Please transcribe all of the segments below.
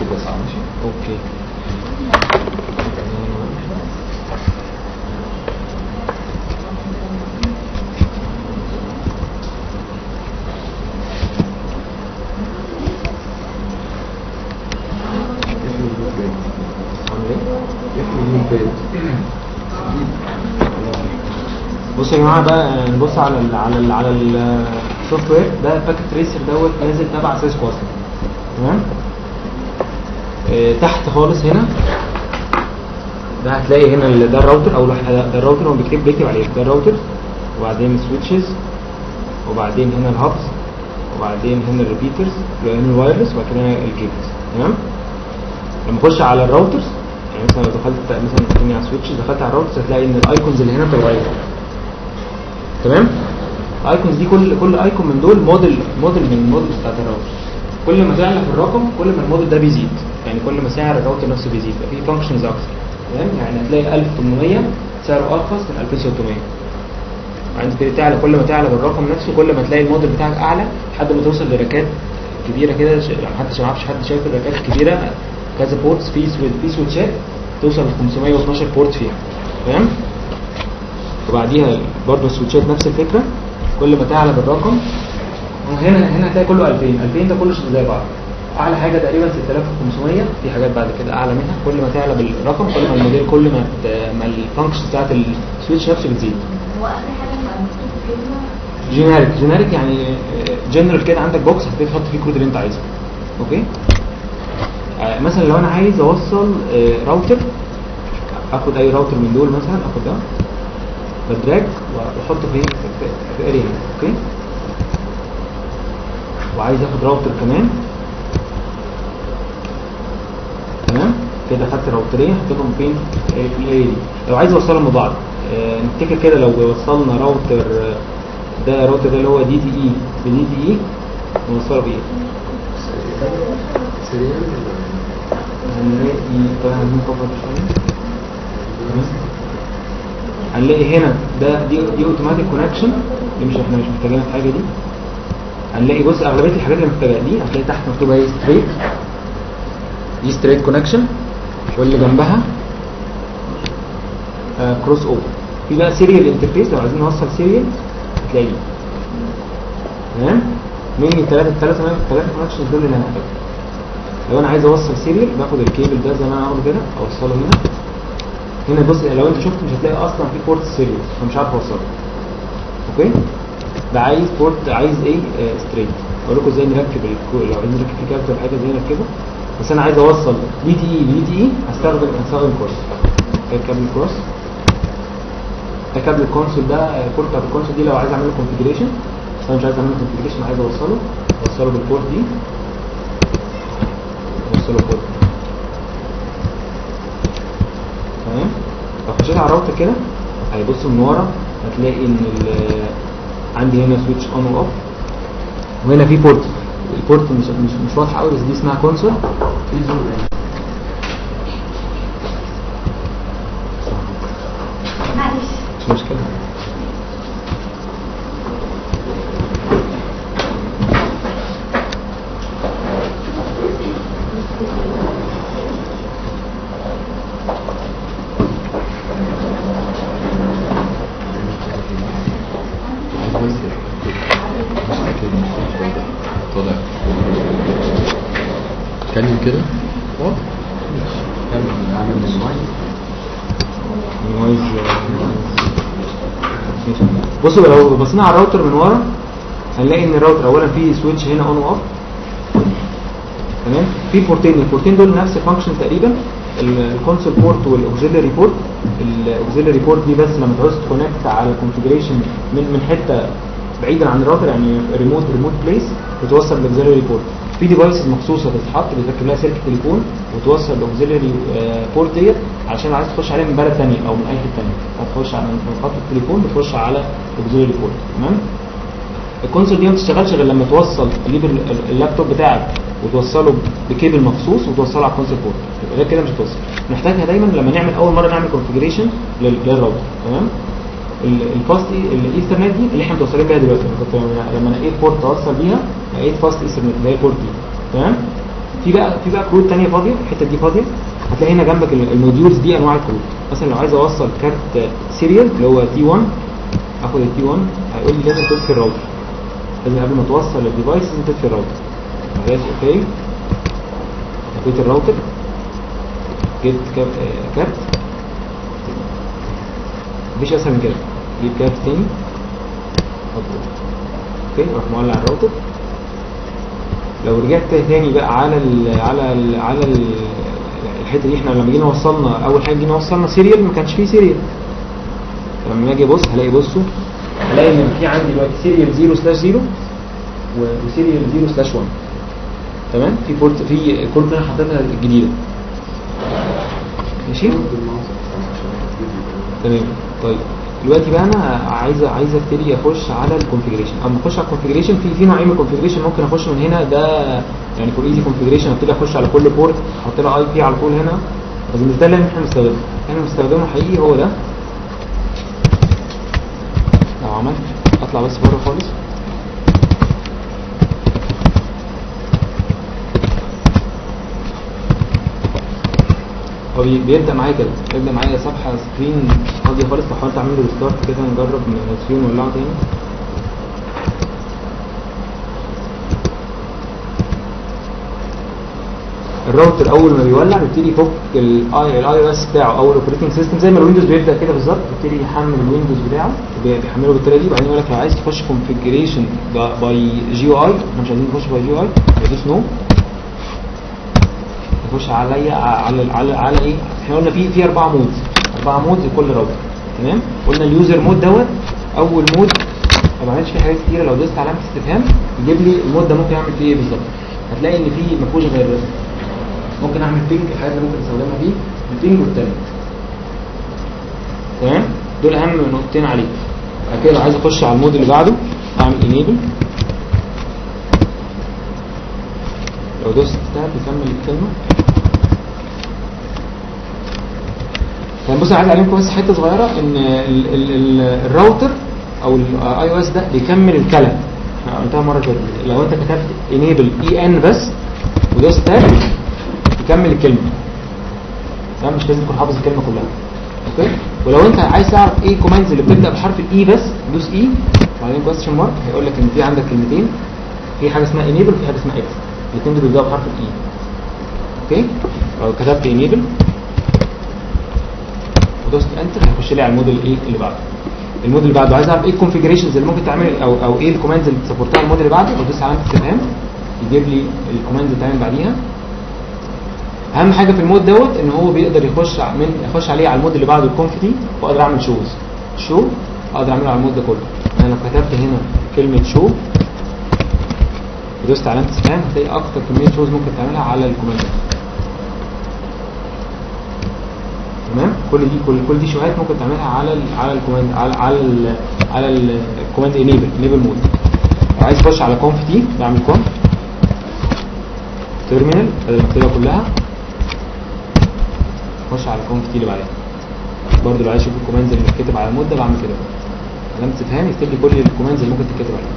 بس ماشي اوكي عامل ايه؟ بصوا يا جماعه بقى نبص على ال على ال على السوفت وير ده باكيت تريسر دوت نازل تبع سيسكو اصلا تمام آه، تحت خالص هنا ده هتلاقي هنا ال- ده الراوتر اول واحد ده ده الراوتر هو بيكتب بيكتب عليه ده الراوتر وبعدين سويتشز وبعدين هنا الهابس وبعدين هنا الريبيترز وبعدين الوايرلس وبعد كده هنا الكيبلز تمام لما اخش على الراوترز يعني مثلا لو دخلت مثلا خليني على السويتش دخلت على الراوترز هتلاقي ان الايكونز اللي هنا بتتغير تمام الايكونز دي كل كل ايكون من دول موديل موديل من الموديل بتاعت الراوتر كل ما تعلى في الرقم كل ما الموديل ده بيزيد يعني كل ما سعر الراوتر نفسه بيزيد يبقى فيه فانكشنز اكتر تمام يعني هتلاقي 1800 سعره ارخص من 2600 وعند كده تعلى كل ما تعلى بالرقم نفسه كل ما تلاقي الموديل بتاعك اعلى لحد ما توصل لركات كبيره كده ش- يعني حتى ما اعرفش حد شايف الركات الكبيره كذا بورتس في سويت في سويتشات توصل ل 512 بورت فيها تمام وبعديها برضه السويتشات نفس الفكره كل ما تعلى بالرقم هنا هنا هتلاقي كله 2000 2000 ده كله زي بعض اعلى حاجه تقريبا 6500 في حاجات بعد كده اعلى منها كل ما تعلى بالرقم كل ما الموديل كل ما ت- ما الفانكشن بتاعت السويتش نفسه بتزيد هو اخر حاجه بقى مكتوب كلمه جينيريك جينيريك يعني جنرال كده عندك بوكس هتبتدي تحط فيه الكود اللي انت عايزه اوكي آه، مثلا لو انا عايز اوصل آه، راوتر اخد اي راوتر من دول مثلا اخد ده بدراج واحطه فين في في اريا هنا اوكي وعايز اخد راوتر كمان تمام كده خدت راوترين حطيتهم فين آه، في الاريا دي لو عايز اوصلهم ببعض آه، نفتكر كده لو وصلنا راوتر آه، ده الراوتر ده اللي هو دي دي اي بدي دي اي نوصله بايه سريع هنلاقي طبعا عايزين نكبر شويه تمام؟ هنلاقي هنا ده دي دي اوتوماتيك كونكشن دي مش احنا مش محتاجين الحاجه دي هنلاقي بص اغلبيه الحاجات اللي محتاجها دي هتلاقي تحت مكتوبه ايه ستريت دي ستريت كونكشن واللي جنبها كروس اوفر في بقى سيريال انترفيس لو عايزين نوصل سيريال هتلاقي دي تمام مين الثلاثه الثلاثه الثلاثه كونكشنز دول اللي هنحتاجهم لو انا عايز اوصل سيريال باخد الكيبل ده زي ما انا عامله كده اوصله هنا هنا بص لو انت شفت مش هتلاقي اصلا في بورت سيريال فمش عارف اوصله اوكي ده عايز بورت عايز ايه آه ستريت اقول لكم ازاي نركب الكو... لو عايزين نركب فيه كارت ولا حاجه ازاي نركبه بس انا عايز اوصل دي تي اي بدي تي اي هستخدم هستخدم كروس كابل كروس ده كابل الكونسول ده آه، البورت بتاعت الكونسول دي لو عايز اعمل له كونفيجريشن بس انا مش عايز اعمل له كونفيجريشن عايز اوصله اوصله بالبورت دي اوصله بورت تمام لو خشيت على الراوتر كده هيبص من ورا هتلاقي ان ال- عندي هنا سويتش اون واوف وهنا في بورت البورت مش مش مش واضحه قوي بس دي اسمها كونسول في زوم ايه معلش مش مشكله طلع اتكلم كده كمل عامل نويز ماشي. بصوا لو بصينا على الراوتر من ورا هنلاقي ان الراوتر اولا فيه سويتش هنا اون واوف تمام في بورتين البورتين دول نفس الفانكشن تقريبا الكونسول بورت والاوكسيلري بورت الاوكسيلري بورت دي بس لما تعوز تكونكت على كونفيجريشن من من حته بعيدا عن الراوتر يعني ريموت ريموت بليس بتوصل بالاوكسيلري بورت في ديفايسز مخصوصه بتتحط بتركب لها سلك تليفون وتوصل الاوكسيلري بورت ديت عشان عايز تخش عليها من بلد ثانيه او من اي حته ثانيه هتخش على من خط التليفون بتخش على الاوكسيلري بورت تمام الكونسول دي ما بتشتغلش غير لما توصل تجيب ال- ال- اللابتوب بتاعك وتوصله بكيبل مخصوص وتوصله على الكونسول بورت غير كده مش هتوصل نحتاجها دايما لما نعمل اول مره نعمل كونفيجريشن للراوتر تمام ال- الفاست إي- الايثرنت دي اللي احنا متوصلين بيها دلوقتي أنا كنت لما- لما نقيت بورت اوصل بيها لقيت فاست ايثرنت اللي هي البورت دي تمام في بقى في بقى كروت تانية فاضيه الحته دي فاضيه هتلاقي هنا جنبك ال- الموديولز دي انواع الكروت مثلا لو عايز اوصل كارت سيريال اللي هو تي 1 اخد التي 1 هيقول لي لازم تطفي الراوتر لازم قبل ما توصل الديفايس لازم تطفي الراوتر خلاص اوكي طفيت الراوتر جبت كاب- آه، كارت مفيش اسهل من كده جيب كارت تاني حطه اوكي اروح مولع الراوتر لو رجعت تاني بقى على ال على ال على ال الحته دي احنا لما جينا وصلنا اول حاجه جينا وصلنا سيريال ما كانش فيه سيريال لما اجي ابص هلاقي بصوا هلاقي ان في عندي دلوقتي سيريال 0 سلاش 0 وسيريال 0 سلاش 1 تمام في بورت في كورت انا حاططها الجديده ماشي تمام طيب دلوقتي بقى انا عايز عايز ابتدي اخش على الكونفيجريشن اما اخش على الكونفيجريشن في في نوعين من الكونفيجريشن ممكن اخش من هنا ده يعني فور ايزي كونفيجريشن ابتدي اخش على كل بورت احط لها اي بي على طول هنا بس مش ده اللي احنا بنستخدمه احنا بنستخدمه حقيقي هو ده لو عملت اطلع بس بره خالص هو بي- بيبدا معايا كده بيبدا معايا صفحه سكرين فاضيه خالص لو حاولت اعمل له ريستارت كده نجرب نسيون ونولعه تاني الراوتر اول ما بيولع بيبتدي يفك الاي الاي او اس بتاعه او الاوبريتنج سيستم زي ما الويندوز بيبدا كده بالظبط بيبتدي يحمل الويندوز بتاعه بي- بيحمله بالطريقه دي وبعدين يقول لك لو عايز تخش كونفيجريشن باي جي او اي احنا مش عايزين نخش باي جي او اي بدوس نو يخش عليا على على على ايه احنا قلنا في في اربع مود اربع مود لكل راوتر تمام قلنا اليوزر مود دوت اول مود ما بعملش فيه حاجات كتيره لو دوست علامه استفهام يجيب لي المود ده ممكن اعمل فيه ايه بالظبط هتلاقي ان في ما فيهوش غير ممكن اعمل بينج الحاجات اللي ممكن استخدمها فيه البينج والتالت تمام دول اهم نقطتين عليه بعد كده لو عايز اخش على المود اللي بعده اعمل انيبل لو دوست تاب يكمل الكلمه طيب بص عايز اعلمكم بس حته صغيره ان ال ال ال الراوتر او الاي او اس ده بيكمل الكلام احنا قلتها مره كده لو انت كتبت انيبل اي ان بس ودوست تاب يكمل الكلمه تمام مش لازم تكون حافظ الكلمه كلها اوكي ولو انت عايز تعرف ايه الكوماندز اللي بتبدا بحرف الاي بس دوس اي وبعدين كويستشن مارك هيقول لك ان في عندك كلمتين في حاجه اسمها انيبل وفي حاجه اسمها اكس الاثنين دول بيبداوا بحرف الاي اوكي لو كتبت انيبل ودوست انتر هيخش لي على الموديل ايه اللي بعده الموديل اللي بعده عايز اعرف ايه الكونفيجريشنز اللي ممكن تعمل او او ايه الكوماندز اللي بتسبورتها الموديل اللي بعده بدوس علامه استفهام يجيب لي الكوماندز اللي تعمل بعديها اهم حاجه في المود دوت ان هو بيقدر يخش ع- من يخش عليه على المود اللي بعده الكونفيتي واقدر اعمل شوز شو اقدر اعمله على المود ده كله انا لو كتبت هنا كلمه شو ودوست علامه استفهام هتلاقي اكتر كميه شوز ممكن تعملها على الكوماند ده تمام كل دي كل كل دي شوهات ممكن تعملها على ال على الكوماند على على ال على الكوماند انيبل انيبل مود لو عايز اخش على كونف تي بعمل كونف تيرمينال بدل ما اكتبها كلها اخش على الكونف تي اللي بعدها برضه لو عايز اشوف الكوماندز اللي بتتكتب على المود ده بعمل كده علامه استفهام يكتب لي كل الكوماندز اللي ممكن تتكتب عليها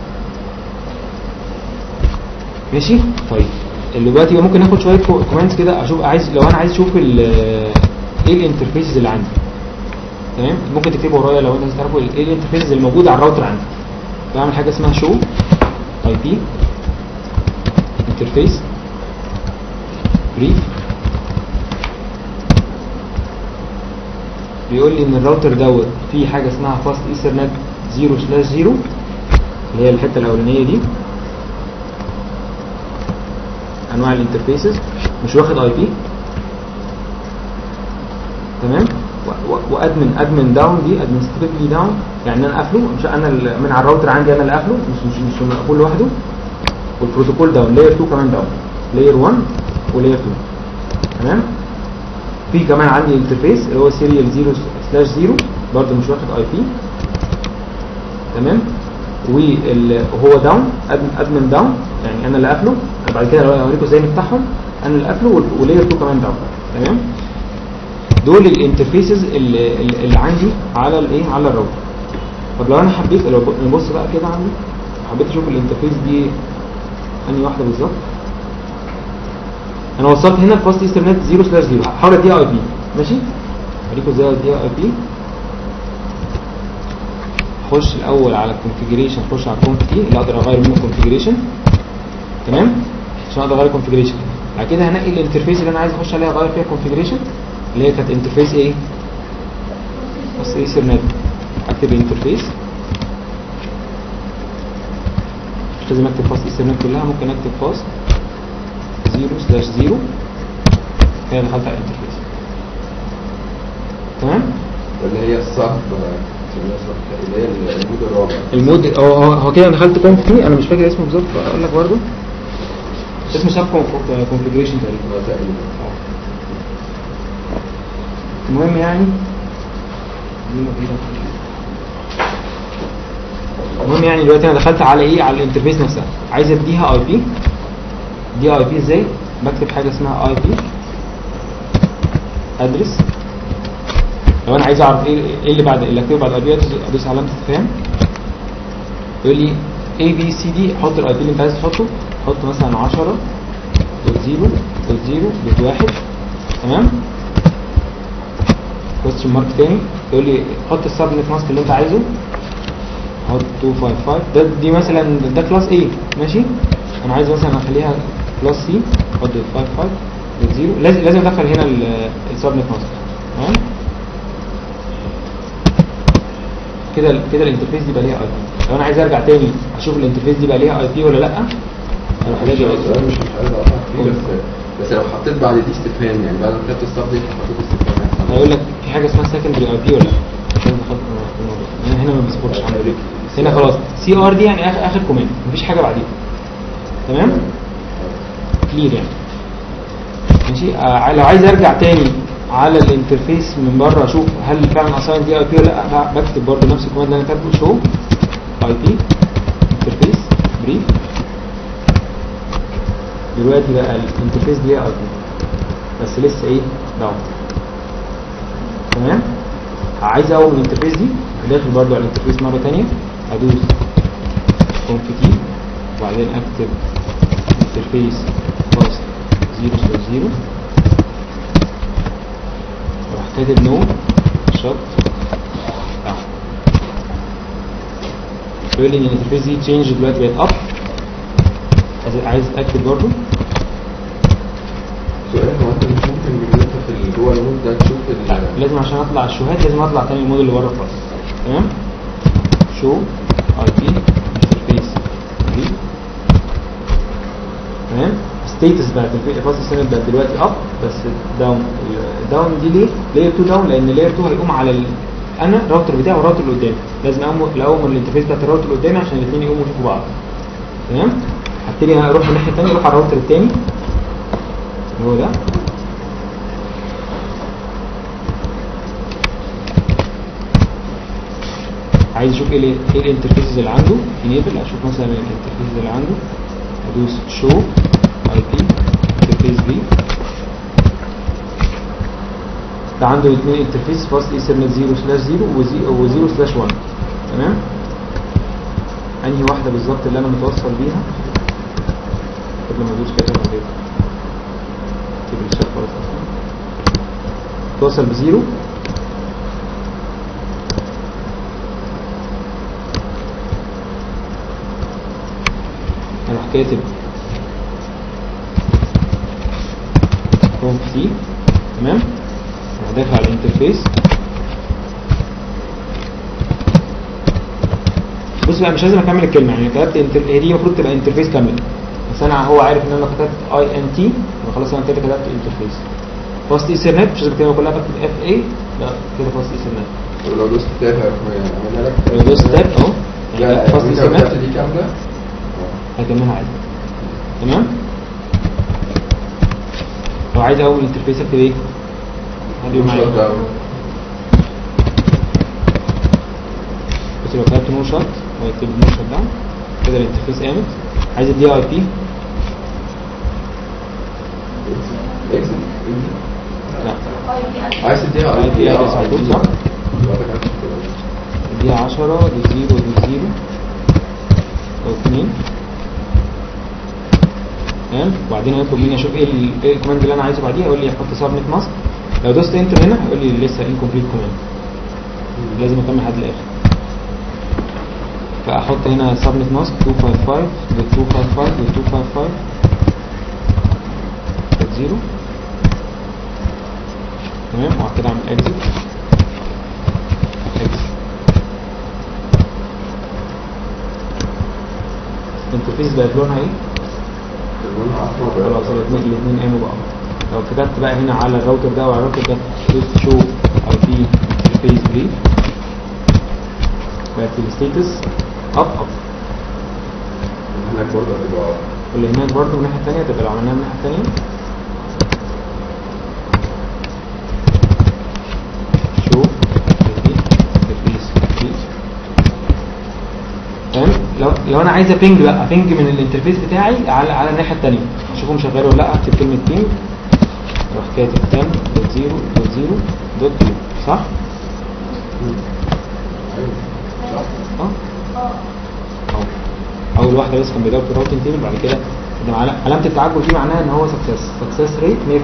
ماشي طيب اللي دلوقتي بقى ممكن ناخد شويه كوماندز كده اشوف عايز لو انا عايز اشوف ال- ايه الانترفيسز اللي عندي تمام ممكن تكتبه ورايا لو انت عايز تعرفوا ال- ايه الانترفيسز اللي موجوده على الراوتر عندي بعمل حاجه اسمها شو اي بي انترفيس بريف بيقول لي ان الراوتر دوت فيه حاجه اسمها فاست ايثرنت 0 سلاش 0 اللي هي الحته الاولانيه دي انواع الانترفيسز مش واخد اي بي تمام و- و- وادمن ادمن داون دي ادمنستريتلي داون يعني انا قافله مش انا ال- من على الراوتر عندي انا اللي قافله مش مش مش مقفول لوحده والبروتوكول داون لاير 2 كمان داون لاير 1 ولاير 2 تمام في كمان عندي انترفيس اللي هو سيريال 0 سلاش 0 برضه مش واخد اي بي تمام وهو داون ادمن داون يعني انا اللي قافله بعد كده لو اوريكم ازاي نفتحهم انا اللي قافله وال- ولاير 2 كمان داون تمام دول الانترفيسز اللي, اللي عندي على الايه على الراوتر طب لو انا حبيت لو نبص بقى كده عندي حبيت اشوف الانترفيس دي انهي واحده بالظبط انا وصلت هنا الفاست ايثرنت 0 سلاش 0 هحاول اديها اي بي ماشي اوريكم ازاي اديها اي بي اخش الاول على الكونفيجريشن اخش على الكونف كي اللي اقدر اغير منه الكونفيجريشن تمام عشان اقدر اغير الكونفيجريشن بعد كده هنقي الانترفيس اللي انا عايز اخش عليها اغير فيها الكونفيجريشن اللي هي كانت انترفيس ايه بس ايه سيرنت اكتب انترفيس مش لازم اكتب فاست ايثرنت كلها ممكن اكتب فاست 0 سلاش 0 كده دخلت على الانترفيس تمام اللي هي الصف اللي هي المود الرابع المود هو هو هو كده أنا دخلت كونف كي انا مش فاكر اسمه بالظبط اقول لك برضه اسمه سب كونفيجريشن تقريبا هو تقريبا المهم يعني المهم يعني دلوقتي انا دخلت على ايه على الانترفيس نفسها عايز اديها اي بي اديها اي بي ازاي بكتب حاجه اسمها اي بي ادرس لو انا عايز اعرف ايه ايه اللي بعد اللي اكتبه بعد اي بي ادوس علامه استفهام يقول لي اي بي سي دي حط الاي بي اللي انت عايز تحطه حط مثلا 10 دوت 0 دوت 0 دوت 1 تمام كويستشن مارك تاني يقول لي حط السبنت ماسك اللي انت عايزه حط 255 ده دي مثلا ده كلاس A ماشي انا عايز مثلا اخليها كلاس C حط 55 دوت 0 لازم لازم ادخل هنا السبنت ماسك تمام كده كده الانترفيس دي بقى ليها اي بي لو انا عايز ارجع تاني اشوف الانترفيس دي بقى ليها اي بي ولا لا اروح الاقي السؤال مش مش عايز اقطع فيه بس بس لو حطيت بعد دي استفهام يعني بعد ما كتبت الصف دي حطيت استفهام هيحصل هيقول لك في حاجه اسمها سكندري اي بي ولا لا لازم دخلت في الموضوع هنا هنا ما بيسبورتش عنده ليه هنا خلاص سي ار دي يعني اخر اخر كومنت مفيش حاجه بعديها تمام كلير يعني ماشي آه لو عايز ارجع تاني على الانترفيس من بره اشوف هل فعلا اساين دي اي بي ولا لا بكتب برضه نفس الكوماند اللي انا كاتبه شو اي بي انترفيس بريف دلوقتي بقى الانترفيس دي اي بي بس لسه ايه داون تمام عايز اقوم الانترفيس دي داخل برضو على الانترفيس مره ثانيه ادوس كونف كي وبعدين اكتب انترفيس باست 0 0 واروح كاتب نو شوت يقول لي ان الانترفيس دي تشينج دلوقتي بقت اب عايز- عايز اتاكد برضو سؤال هو انت مش ممكن من انت في ال- جوه المود ده تشوف ال لازم عشان اطلع الشوهات لازم اطلع تاني المود اللي بره خالص تمام شو اي بي انترفيس دي تمام ستيتس بتاعت الفاست سينت بقت دلوقتي اب بس داون الداون دي ليه لاير 2 داون لان لاير 2 هيقوم على ال... انا الراوتر بتاعي والراوتر اللي قدامي لازم اقوم الاول الانترفيس بتاعت الراوتر اللي قدامي عشان الاثنين يقوموا يشوفوا بعض تمام هبتدي اروح الناحيه الثانيه اروح على الراوتر الثاني اللي هو ده عايز اشوف ايه ال- ايه الانترفيسز اللي عنده انيبل اشوف مثلا الانترفيسز اللي عنده ادوس شو اي بي انترفيس بي ده عنده اثنين انترفيس فاست ايثرنت 0 سلاش 0 و0 سلاش 1 تمام انهي واحده بالظبط اللي انا متوصل بيها قبل ما ادوس كده كده اكتب الشات خلاص اصلا توصل بزيرو اروح كاتب كونف سي تمام اروح داخل على الانترفيس بص بقى مش لازم اكمل الكلمه يعني كتبت انتر... هي دي المفروض تبقى انترفيس كامله بس انا هو عارف ان انا كتبت اي ان تي خلاص انا كده كتبت انترفيس فاست ايثرنت مش لازم اكتبها كلها بكتب اف اي لا كده فاست ايثرنت ولو دوست تاب هيروح يعملها لك لو دوست تاب اهو لا يعني فاست يعني انت لو ايثرنت كتبت دي كامله هكملها عادي تمام لو عايز اول انترفيس اكتب ايه هدي معايا شوت داون بس لو كتبت نو شوت هو يكتب نو شوت داون كده الانترفيس قامت عايز اديها اي بي اكسل لا عايز تديها اي بي ادرس على طول صح يبقى انت كاتب كده. اديها 10 دي 0 دي 0 او 2 تمام وبعدين هيطلب مني اشوف ايه ال- ايه الكوماند اللي انا عايزه بعديها يقول لي حط سبميت ماسك لو دوست انتر هنا هيقول لي لسه انكمبليت كوماند لازم اكمل لحد الاخر فاحط هنا سبميت ماسك 255 دوت 255 دوت 255 دوت 0 تمام وبعد كده اعمل اكزit اكزit الانترفيس بقت لونها ايه؟ لونها احمر خلاص الاثنين الاثنين قاموا بقى لو كتبت بقى هنا على الراوتر ده وعلى الراوتر ده دوست شو اي بي سبيس بريف بقت الستيتس اب اب هناك برضه هتبقى واللي هناك برضه من الناحيه الثانيه تبقى لو عملناها من الناحيه الثانيه شو اي بي سبيس بريف تمام لو لو انا عايز ابينج بقى ابينج من الانترفيس بتاعي على على الناحيه الثانيه اشوفهم شغال ولا لا اكتب كلمه بينج اروح كاتب 10 دوت 0 دوت 0 دوت 2 صح؟ ايوه صح اه اهو اول واحده بس كان بيجاوب في الراوتنج تيبل بعد كده ده عل- علامه التعجب دي معناها ان هو سكسس سكسس ريت 100%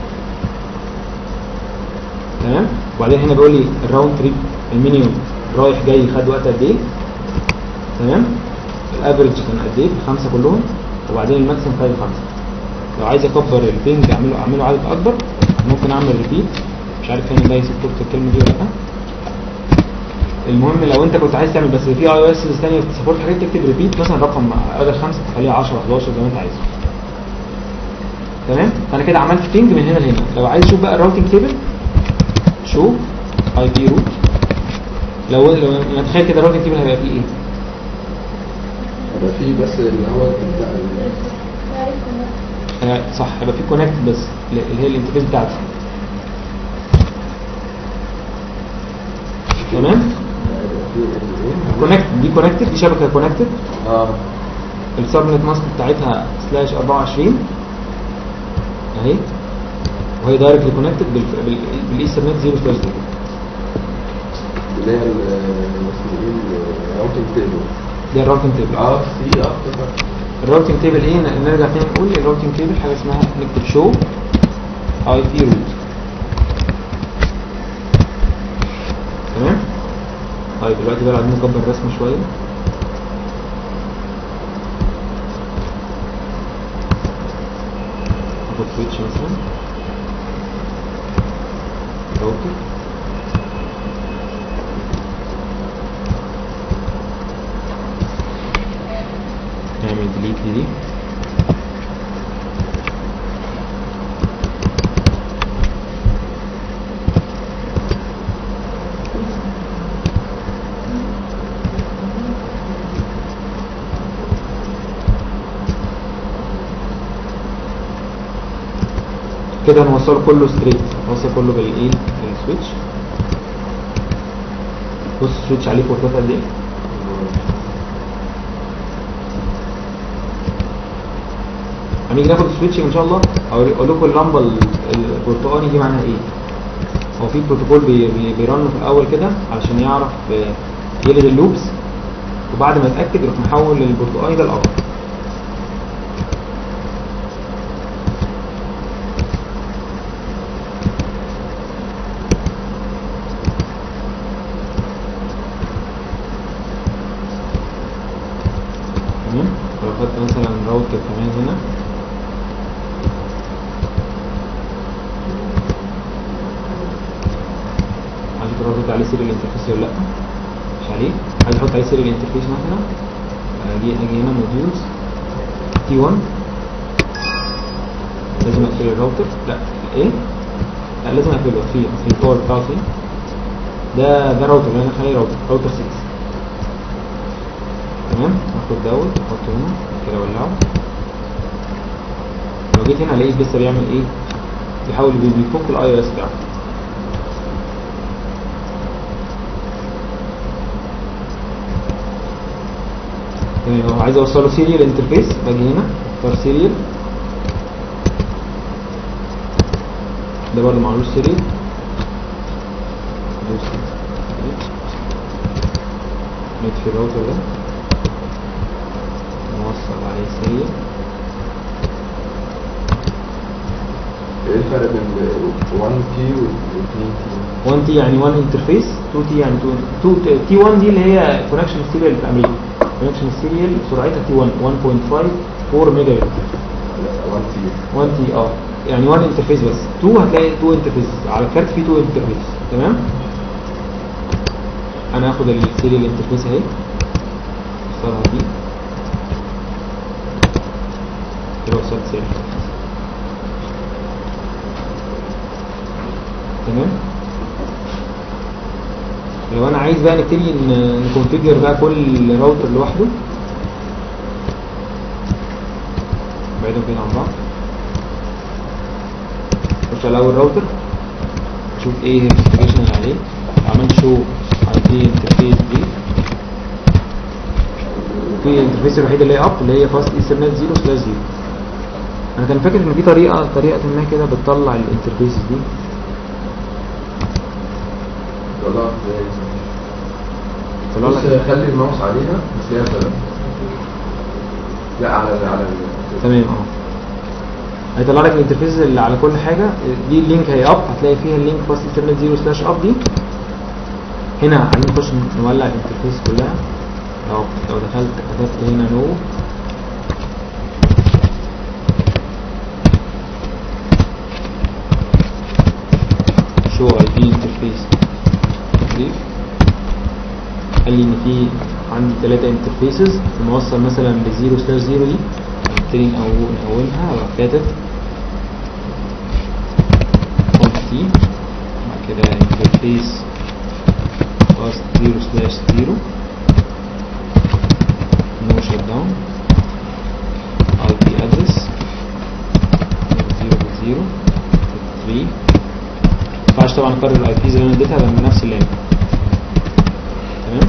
تمام وبعدين هنا بيقول لي الراوند تريب المينيموم رايح جاي خد وقت قد ايه تمام الافريج كان قد ايه خمسه كلهم وبعدين الماكسيمم كان خمسه لو عايز اكبر البينج اعمله اعمله عدد اكبر ممكن اعمل ريبيت مش عارف هنا ده يسبورت الكلمه دي ولا لا المهم لو انت كنت عايز تعمل بس في اي او اس ثانيه بتسبورت حاجات تكتب ريبيت مثلا رقم بدل خمسه تخليها 10 11 زي ما انت عايز تمام فانا كده عملت بينج من هنا لهنا لو عايز تشوف بقى الراوتنج تيبل شو اي بي روت لو لو نتخيل كده الراوتنج تيبل هيبقى فيه ايه هيبقى في بس اللي هو بتاع ال- آه، صح هيبقى فيه كونكت بس اللي هي الانترفيس بتاعتي تمام هيبقى في ايه؟ كونكت دي كونكتد دي شبكه كونكتد اه السبنت ماسك بتاعتها سلاش 24 اهي وهي دايركتلي كونكتد بالايثرنت 0 سلاش 0 اللي هي ال- اسمه ايه الراوتنج تيبل ده الراوتنج تيبل اه سي اه افتكرت الراوتنج تيبل ايه ن- نرجع تاني نقول الراوتنج تيبل حاجه اسمها نكتب شو اي بي روت تمام طيب دلوقتي بقى عايزين نكبر الرسم شويه اخد سويتش مثلا راوتر نعمل ديليت دي كده نوصله كله ستريت نوصل كله بالايه بالسويتش بص السويتش عليه بورتات قد ايه هنيجي ناخد السويتشنج ان شاء الله او اقول لكم اللمبه ال- البرتقاني دي معناها ايه هو في بروتوكول بي بي بيرن في الاول كده علشان يعرف آه، يلغي اللوبس وبعد ما يتاكد يروح محول البرتقاني ده الاخضر تمام لو خدت مثلا راوتر كمان هنا عايز تحط عليه سيريال انترفيس ولا لا مش عليه عايز احط عليه سيريال انترفيس مثلا اجي اجي هنا موديولز تي 1 لازم اقفل الراوتر لا ايه لا لازم اقفله في في الباور بتاعه فين ده ده راوتر انا خليه راوتر راوتر 6 تمام هاخد دوت احطه هنا كده اولعه لو جيت هنا الاقيه لسه بيعمل ايه بيحاول بي- بيفك الاي او اس بتاعه تمام لو عايز اوصله سيريال انترفيس باجي هنا اختار سيريال ده برضه معلوش سيريال دوس نطفي الراوتر ده نوصل عليه سيريال ايه الفرق بين 1 تي و 2 تي 1 تي يعني 1 انترفيس 2 تي يعني 2 تي 1 دي اللي هي كونكشن سيريال في امريكا كونكشن سيريال سرعتها تي 1 1.54 ميجا بت 1 تي 1 تي اه يعني 1 انترفيس بس 2 هتلاقي 2 انترفيس على الكارت فيه 2 انترفيس تمام انا هاخد السيريال انترفيس اهي اختارها دي كده وصلت سيريال تمام لو انا عايز بقى نبتدي ن- نكونفيجر بقى كل راوتر لوحده بعيدهم كده عن بعض خش على اول راوتر شوف ايه الكونفيجريشن اللي عليه عملت شو اي بي انترفيس دي في الانترفيس الوحيده اللي هي اب اللي هي فاست ايثرنت 0 سلاش 0 انا كان فاكر ان في طريقه طريقه ما كده بتطلع الانترفيس دي طلع ازاي طلع بص لك خلي الماوس عليها بس هي ثلاثة لا على على ال- تمام اه هيطلع لك الانترفيس اللي على كل حاجه دي اللينك هي اب هتلاقي فيها اللينك فاست ايثرنت 0 سلاش اب دي هنا عايزين نخش نولع الانترفيس كلها لو لو دخلت كتبت هنا نو شو اي بي انترفيس ضيف قال لي ان في عندي ثلاثة انترفيسز موصل مثلا ب 0 سلاش 0 دي نبتدي نقو- نقولها واروح كاتب تي بعد كده انترفيس فاست 0 سلاش 0 نو شت داون اي بي ادرس 0 0 3 ينفعش طبعا اكرر الاي بيز اللي انا اديتها لما نفس اللينك تمام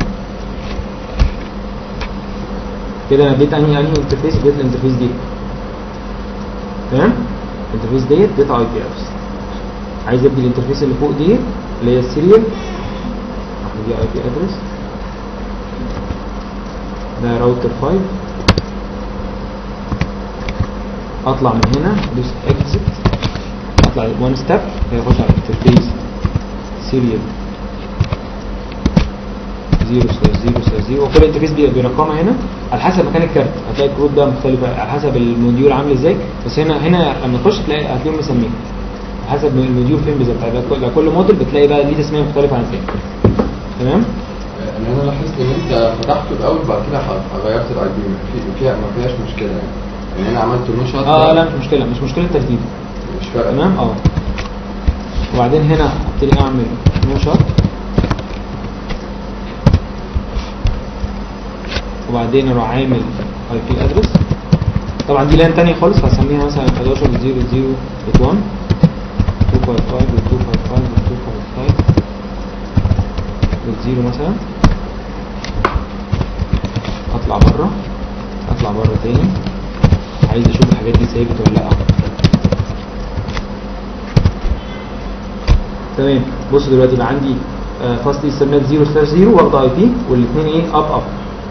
كده انا اديت انهي انهي انترفيس اديت الانترفيس دي تمام الانترفيس ديت اديت اي بي ادرس عايز ادي الانترفيس اللي فوق ديت اللي هي السيريال دي اي بي ادرس ده راوتر 5 اطلع من هنا ادوس اكزit اطلع وان ستيب هيخش على الانترفيس سيريال 0 سلاش 0 سلاش 0 وكل انترفيس بي- برقمها هنا على حسب مكان الكارت هتلاقي الكروت ده مختلفة على حسب الموديول عامل ازاي بس هنا هنا لما تخش تلاقي هتلاقيهم مسمين على حسب الموديول فين بالظبط هيبقى كل- كل موديل بتلاقي بقى ليه تسمية مختلفة عن الثاني تمام يعني انا لاحظت ان انت فتحته الاول بعد كده ح- غيرت الاي بي في فيها ما فيهاش مشكله يعني يعني انا عملت نو شات اه لا مش مشكلة مش مشكلة ترتيب مش فارقه تمام اه وبعدين هنا ابتدي اعمل نو شوت وبعدين اروح عامل اي بي ادرس طبعا دي لان تانية خالص هسميها مثلا 11 0 0 1 255 255 255 0 مثلا اطلع بره اطلع بره تاني عايز اشوف الحاجات دي ثابت ولا لا تمام بص دلوقتي بقى عندي فاست ايثرنت 0 سلاش 0 واخده اي بي والاثنين ايه اب اب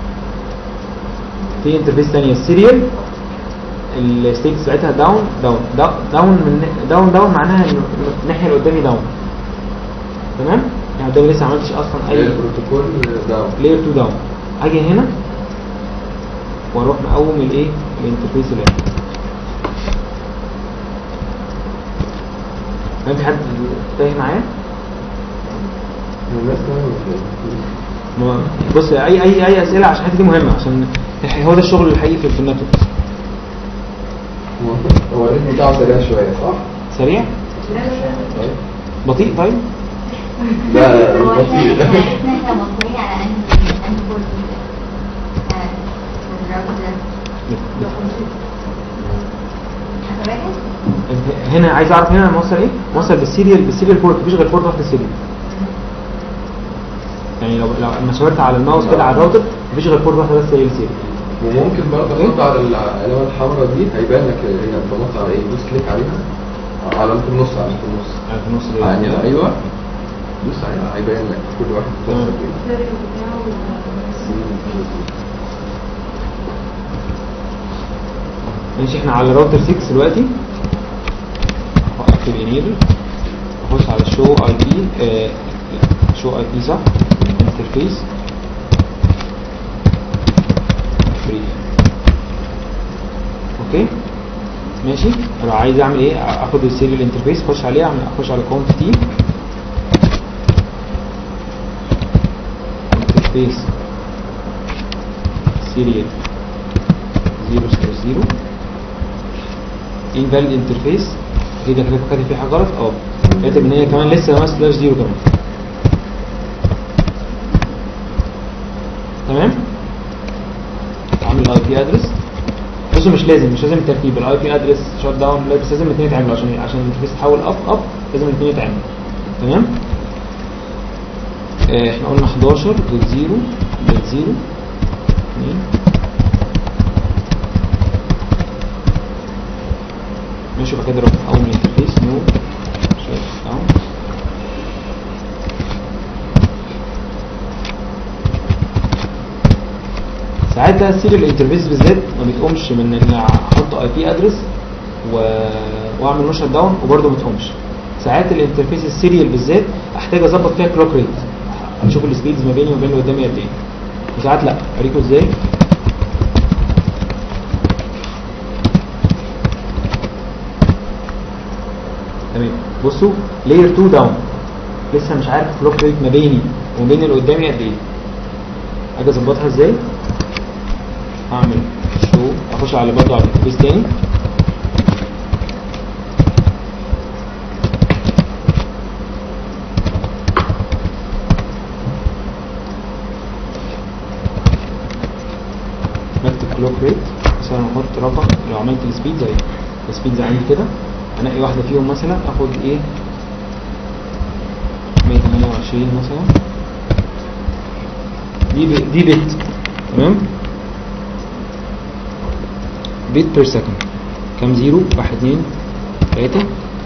في انترفيس ثانيه السيريال الستيت بتاعتها داون داون داون من داون داون معناها ان الناحيه اللي قدامي داون تمام يعني قدامي لسه ما عملتش اصلا هي اي البروتوكول داون لاير 2 داون اجي هنا واروح مقوم الايه الانترفيس اللي هنا هل في حد فاهم معايا؟ الناس فاهمة ازاي؟ ما- بص اي اي اي اسئله عشان الحته دي مهمه عشان هو ده الشغل الحقيقي في في النتورك هو- هو الريتم بتاعه سريع شويه صح؟ سريع طيب بطيء طيب لا لا هو مش بطيء احنا احنا مصريين على انهي انهي بورد يعني الراوتر ده حضرتك هنا عايز اعرف هنا موصل ايه موصل بالسيريال بالسيريال بورت مفيش غير بورت واحده سيريال يعني لو لو لما شاورت على الماوس كده على الراوتر مفيش غير بورت واحده بس هي السيريال وممكن برضه احط على العلامه الحمراء دي هيبان لك هي بنط على ايه دوس كليك عليها علامه النص علامه النص يعني في النص دي. يعني ايوه دوس عليها هيبان لك كل واحد متصل بايه ماشي احنا على راوتر 6 دلوقتي اكتب انيبل اخش على شو اي بي شو اي بي صح انترفيس بريف اوكي ماشي لو عايز اعمل ايه اخد السيريال انترفيس اخش عليه اعمل اخش على كونت تي انترفيس سيريال 0 0 invalid interface كده كده كاتب فيه حاجه غلط اه كاتب ان هي كمان لسه ما سلاش 0 كمان تمام عامل الاي بي ادرس بصوا مش لازم مش لازم الترتيب الاي بي ادرس شوت داون لا بس لازم الاثنين يتعملوا عشان عشان الانترفيس تحول اب اب لازم الاثنين يتعملوا تمام آه، احنا قلنا 11 دوت 0 دوت 0 2 ماشي وبعد كده اروح اول من الانترفيس نو شوت داون ساعات ده السيريال انترفيس بالذات ما بتقومش من ان احط اي بي ادرس و... واعمل نو شت داون وبرده ما تقومش ساعات الانترفيس السيريال بالذات احتاج اظبط فيها كلوك ريت اشوف السبيدز ما بيني وبين اللي قدامي قد ايه وساعات لا اوريكم ازاي تمام بصوا لاير 2 داون لسه مش عارف كلوك ريت ما بيني وما بين اللي قدامي قد ايه اجي اظبطها ازاي هعمل شو اخش على برضه على الانترفيس تاني بكتب كلوك ريت مثلا احط رقم لو عملت السبيد زي السبيد زي عندي كده انقي واحده فيهم مثلا اخد ايه 128 مثلا دي ب... دي بت تمام بت بير سكند كام زيرو واحد اتنين تلاتة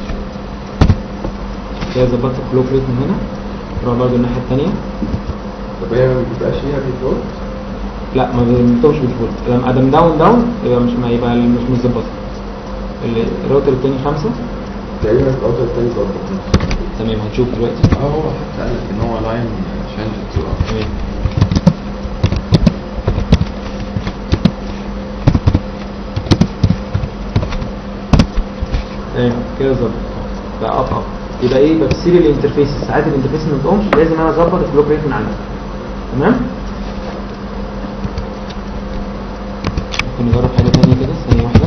كده ظبطت الكلوك ريت من هنا نروح برضه الناحية التانية طب هي ما بتبقاش فيها ديفولت لا ما بنطبش بالديفولت لما ادم داون داون يبقى مش ما يبقى مش متظبطة الراوتر التاني خمسة تقريبا الراوتر التاني ظبط تمام هنشوف دلوقتي اه هو حتى قال لك ان هو لاين شانجت تمام تمام كده ظبط بقى اب اب يبقى ايه يبقى في السيريال انترفيس ساعات الانترفيس ما بتقومش لازم انا اظبط الكلوك ريت من عندي تمام ممكن نجرب حاجه ثانيه كده ثانيه واحده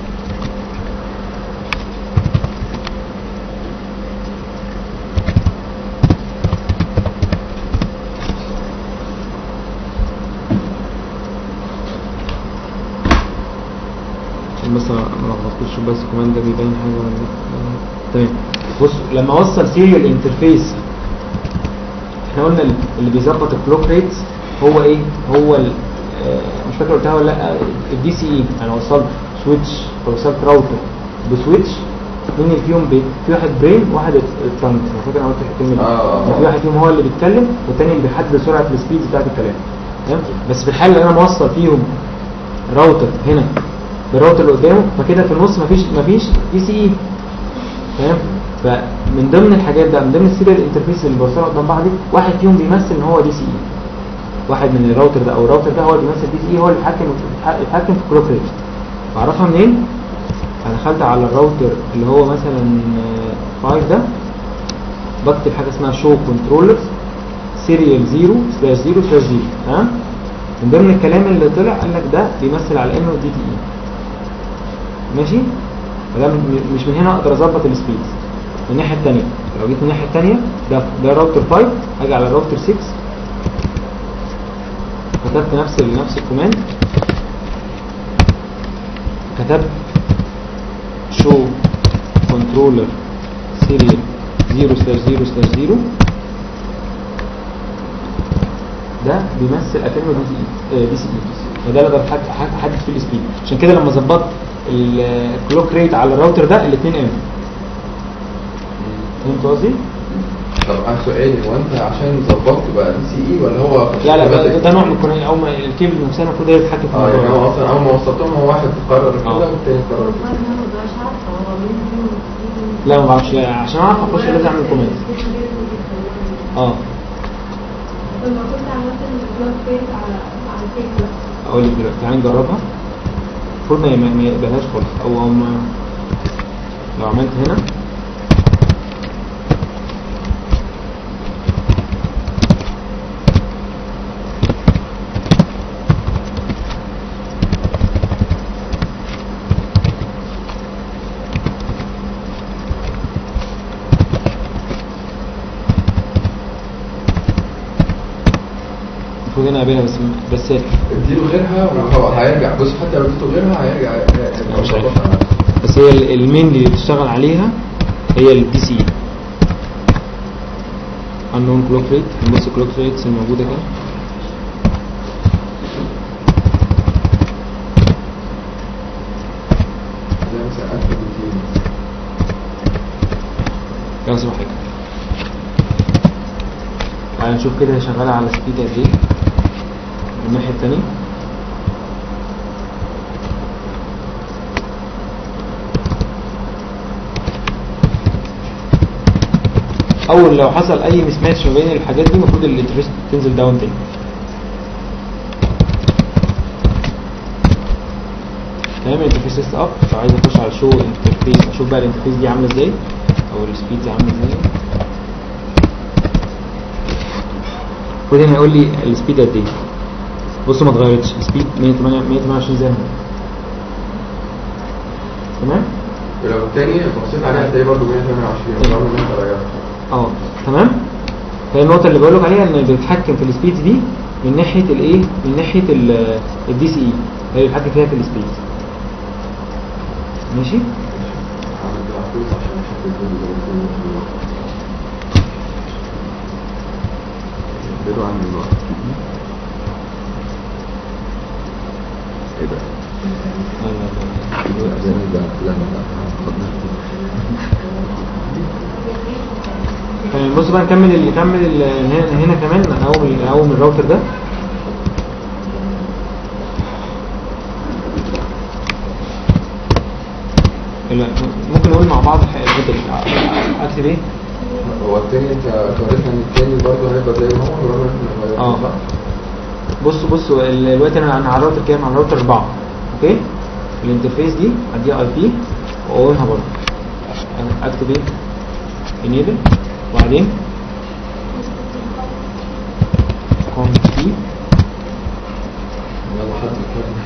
عشان بس ما لخبطكوش بس كمان ده بيبين حاجه ولا لا تمام بص لما اوصل سيريال انترفيس احنا قلنا اللي بيظبط الكلوك ريتس هو ايه هو ال- آه، مش فاكر قلتها ولا لا الدي سي اي انا وصلت سويتش وصلت راوتر بسويتش مين اللي فيهم بي... في واحد برين وواحد ترانك انا فاكر انا قلت الكلمه دي آه، آه، آه. في واحد فيهم هو اللي بيتكلم والتاني اللي بيحدد سرعه السبيد بتاعت الكلام تمام بس في الحاله اللي انا موصل فيهم راوتر هنا بالراوتر اللي قدامه فكده في النص مفيش مفيش دي سي اي تمام فمن ضمن الحاجات ده من ضمن السيريال انترفيس اللي بوصلها قدام بعض دي واحد فيهم بيمثل ان هو دي سي اي واحد من الراوتر ده او الراوتر ده هو اللي بيمثل دي سي اي هو اللي بيتحكم بيتحكم في الكلوك ريت بعرفها منين؟ انا دخلت على الراوتر اللي هو مثلا 5 ده بكتب حاجه اسمها شو كنترولر سيريال 0 سلاش 0 سلاش 0 تمام من ضمن الكلام اللي طلع قال لك ده بيمثل على انه دي تي اي ماشي فده م- مش من هنا اقدر اظبط السبيد من الناحيه الثانيه لو جيت من الناحيه الثانيه ده ده راوتر 5 هاجي على الراوتر 6 كتبت نفس ال- نفس الكوماند كتبت شو كنترولر سيريال 0 سلاش 0 سلاش 0 ده بيمثل اكنه دي سي اي دي سي اي فده اللي اقدر أحد- أحد- احدد فيه السبيد عشان كده لما ظبطت الكلوك ريت على الراوتر ده الاثنين ام فهمت قصدي؟ طب انا سؤالي هو انت عشان ظبطت بقى دي سي اي ولا هو لا لا ده, بدأ؟ ده نوع من الكونية او ما الكيبل نفسها المفروض هي تتحكم في اه يعني الموضوع هو اصلا اول ما وصلتهم هو واحد قرر كده آه. والتاني قرر كده انا ما بقدرش اعرف هو مين فيهم لا ما بعرفش لا عشان اعرف اخش لازم اعمل كومنت اه لما كنت عملت البلوك فيس على على الفيس اقول لك دلوقتي تعالى نجربها المفروض ما ما- ما يقبلهاش خالص او او ما لو عملت هنا المفروض هنا اقابلها بس بس اديله غيرها وهو هيرجع بص حتى لو اديته غيرها هيرجع هيرجع- مش عارف بس هي ال- المين اللي بتشتغل عليها هي الدي سي unknown clock rate نبص clock rates الموجودة كده زي مثلا 1200 كده صباح حاجة تعالى نشوف كده هي شغالة على سبيد قد ايه من الناحية التانية أول لو حصل أي مسماتش ما بين الحاجات دي المفروض الانترست تنزل داون تاني تمام الانترفيس لسه اب لو عايز اخش على شو انترفيس اشوف بقى الانترفيس دي عامله ازاي او السبيد دي عامله ازاي المفروض هنا يقول لي السبيد قد ايه بصوا ما اتغيرتش السبيد 128 128 زي ما هي تمام ولو التاني بصيت عليها هتلاقي برضه 128 رغم ان انت غيرت اه تمام فهي النقطه اللي بقول لك عليها ان بتتحكم في السبيد دي من ناحيه الايه من ناحيه الدي سي اي هي اللي بتتحكم فيها في السبيد ماشي عملت العفوز عشان اشوف الفيديو ده بيكون بدوا عني الوقت ايه ده؟ الأذان ده لا لا لا اتفضل. تمام بص بقى نكمل ال- نكمل ال- هنا هنا كمان اقوم اقوم الراوتر ده لا، ممكن نقول مع بعض الح- الحته دي اكتب ايه هو التاني انت قريتها ان التاني برضه هيبقى زي ما هو رغم ان احنا غيرنا اه صح؟ بصوا بصوا ال- دلوقتي انا انا على الراوتر كام على الراوتر 4 اوكي الانترفيس دي اديها اي بي واقولها برضه أنا اكتب ايه انيبل وبعدين كونفي يلا حد يتكلم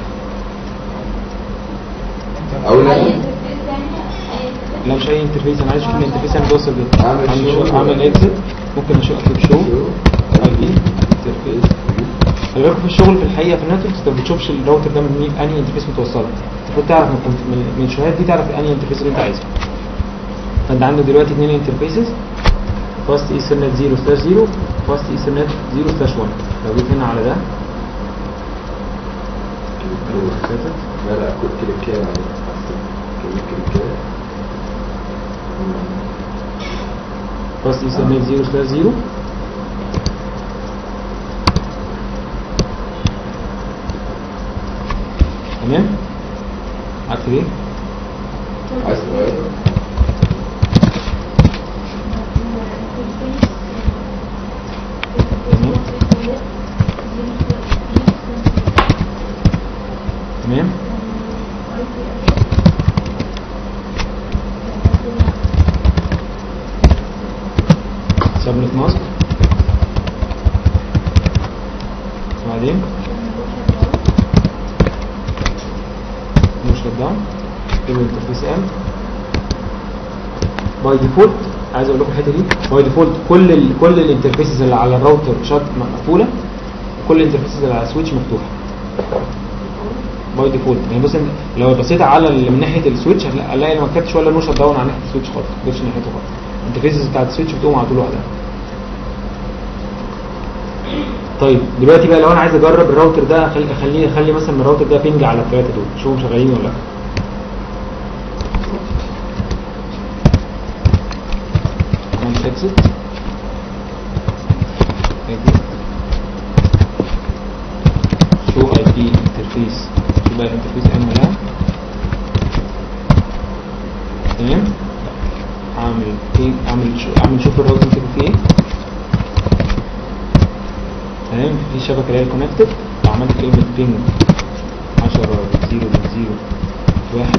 او لا لا مش اي انترفيس انا عايز اشوف الانترفيس انا بوصل بيه أعمل اعمل show. شو اعمل اكزit ممكن اشوف اكتب شو اي بي انترفيس خلي بالكم في الشغل في الحقيقه في النتوركس انت ما بتشوفش الراوتر ده من مين انهي انترفيس متوصله المفروض تعرف من كنت- من من الشهادات دي تعرف انهي انترفيس اللي انت عايزه فانت عندك دلوقتي اثنين انترفيسز فاست ايثرنت 0 سلاش 0 فاست ايثرنت 0 سلاش 1 لو جيت هنا على ده لا لا كل كليكات عليه كل كليكات فاست ايثرنت 0 سلاش 0 تمام عارف ايه عايز تغيره تمام سبنت ماسك وبعدين مش داون ايميل انترفيس ام باي ديفولت عايز اقول لكم الحته دي باي ديفولت كل ال كل الانترفيسز اللي على الراوتر شات مقفوله كل الانترفيسز اللي على السويتش مفتوحه باي ديفولت يعني بص إن- لو بصيت على ال- من ناحيه السويتش هتلاقي هتلاقي ما كتبتش ولا نو شت داون على ناحيه السويتش خالص ما كتبتش ناحيته خالص الانترفيسز بتاعت السويتش بتقوم على طول لوحدها طيب دلوقتي بقى لو انا عايز اجرب الراوتر ده اخلي اخليه اخلي مثلا من الراوتر ده بينج على الثلاثه دول شوفهم شغالين ولا لا كوماند اكزit اكزit شو اي بي انترفيس شو بقى الانترفيس ام ولا تمام اعمل ايه اعمل شو اعمل شوف الراوتنج كده فيه ايه تمام في شبكه اللي هي الكونكتد وعملت كلمه بينج 10 0 0 1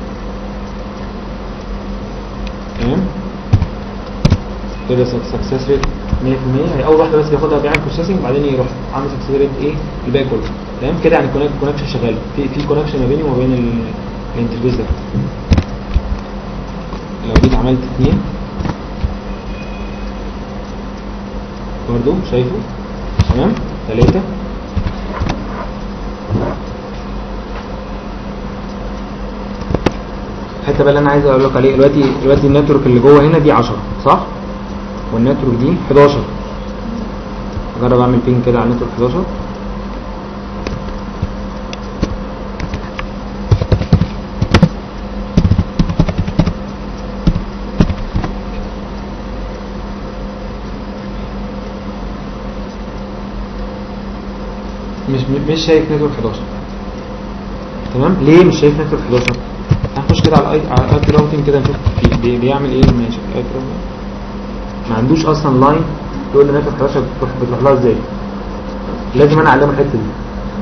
تمام كده سكسس ريت 100% هي اول واحده بس بياخدها بيعمل بروسيسنج بعدين يروح عامل سكسس ريت ايه الباقي كله تمام كده يعني الكونكشن شغال في في كونكشن ما بيني وما بين ال- الانترفيس ده لو جيت عملت اتنين برضو شايفه تمام تلاتة الحته بقى اللي انا عايز اقول لك عليه دلوقتي دلوقتي النتورك اللي جوه هنا دي 10 صح والنتورك دي 11 اجرب اعمل بينج كده على النتورك 11 مش مش شايف نتورك 11 تمام ليه مش شايف نتورك 11 هنخش كده على الاي على الاي بي راوتنج كده نشوف بي- بي- بيعمل ايه لما يشوف الاي بي راوتنج ما عندوش اصلا لاين يقول لي نتورك 11 بتروح بتروح لها ازاي لازم انا اعلمه الحته دي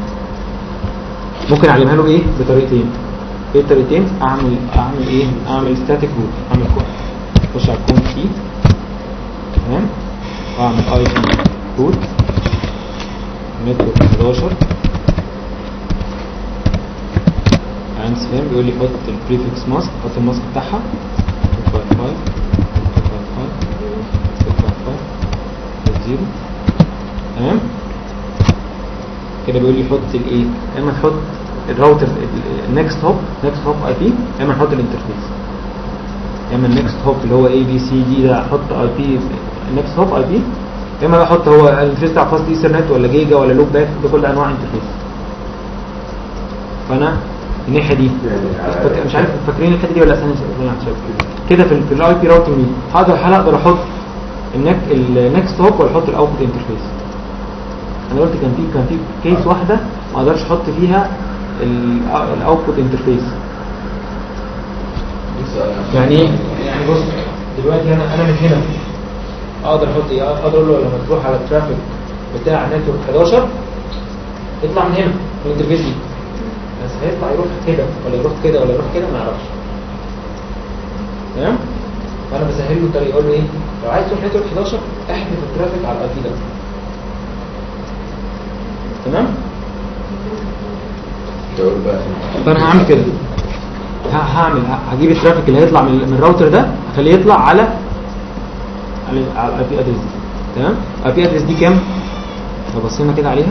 ممكن اعلمها له ايه بطريقتين ايه الطريقتين اعمل اعمل ايه اعمل ستاتيك روت اعمل كود اخش على الكون كي تمام واعمل اي بي روت نتورك 11 عند فاهم بيقول لي حط البريفكس ماسك حط الماسك بتاعها 255 255 تمام كده بيقول لي حط الايه يا اما تحط الراوتر النكست هوب نكست هوب اي بي يا اما نحط الانترفيس يا اما النكست هوب اللي هو اي بي سي دي ده احط اي بي نكست هوب اي بي يا اما بحط هو الانترفيس بتاع فاست ايثرنت ولا جيجا ولا لوب باك ده كل انواع انترفيس فانا الناحيه دي فاك- مش عارف فاكرين الحته دي ولا ثانيه ثانيه عشان كده في في الاي بي راوتنج دي هقدر هل اقدر احط النك النكست هوب ولا احط الاوتبوت انترفيس انا قلت كان في كان في كيس واحده ما اقدرش احط فيها الاوتبوت انترفيس يعني ايه يعني بص دلوقتي انا انا من هنا اقدر احط ايه اقدر اقول له لما تروح على الترافيك بتاع نتورك 11 اطلع من هنا من الانترفيس دي بس هيطلع يروح كده ولا يروح كده ولا يروح كده ما يعرفش تمام فانا بسهل له الطريق اقول له ايه لو عايز تروح نتورك 11 احذف الترافيك على الاي بي ده تمام تقول بقى فانا هعمل كده ه- هعمل ه- هجيب الترافيك اللي هيطلع من من الراوتر ده اخليه يطلع على على على الاي بي ادرس دي تمام الاي بي ادرس دي كام لو بصينا كده عليها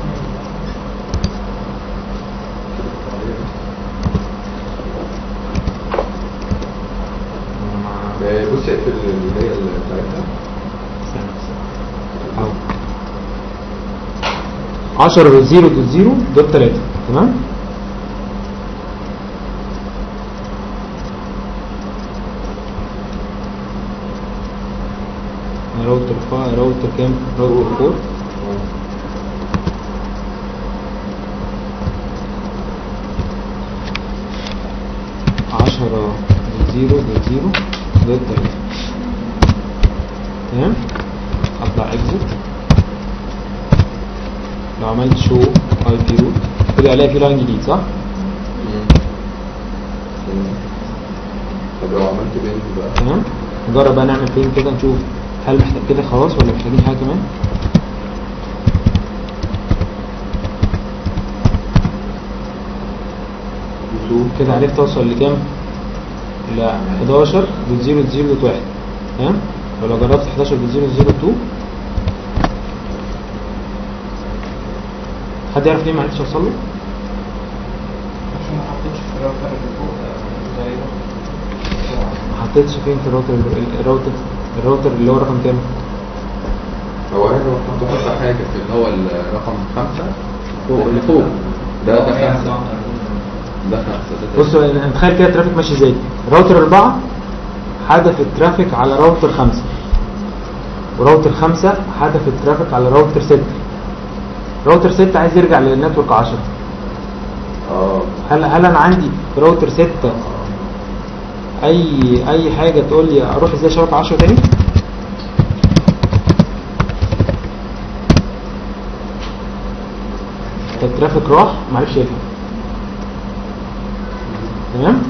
آه، بص اقفل اللي هي اللي بتاعتها اهو 10 دوت 0 دوت 0 دوت 3 تمام راوتر فا راوتر كام راوتر 4 10 دوت 0 دوت 0 دوت 3 تمام اطلع اكزت لو عملت شو اي بي روت كده الاقي في لاين جديد صح؟ طب لو عملت بينج بقى تمام نجرب بقى نعمل فين كده نشوف هل محتاج كده خلاص ولا محتاجين حاجه كمان يوتيوب كده عرفت اوصل لكام ل 11 دوت 0 0 دوت 1 تمام ولو جربت 11 دوت 0 0 2 حد يعرف ليه ما عرفتش اوصل له عشان ما حطيتش في الراوتر اللي فوق ده زي ده. ما حطيتش فين في الراوتر الراوتر الراوتر اللي هو رقم كام هو انا لو كنت احط حاجه في اللي هو الرقم خمسة فوق اللي فوق ده ده هي خمسة الراوتر. ده خمسة ده بصوا انا متخيل كده الترافيك ماشي ازاي راوتر 4 حدف الترافيك على راوتر 5 وراوتر 5 حدف الترافيك على راوتر 6 راوتر 6 عايز يرجع للنتورك 10 اه هل هل انا عندي في راوتر 6 اي اي حاجه تقول لي اروح ازاي شبكه 10 تاني الترافيك راح معرفش يفهم تمام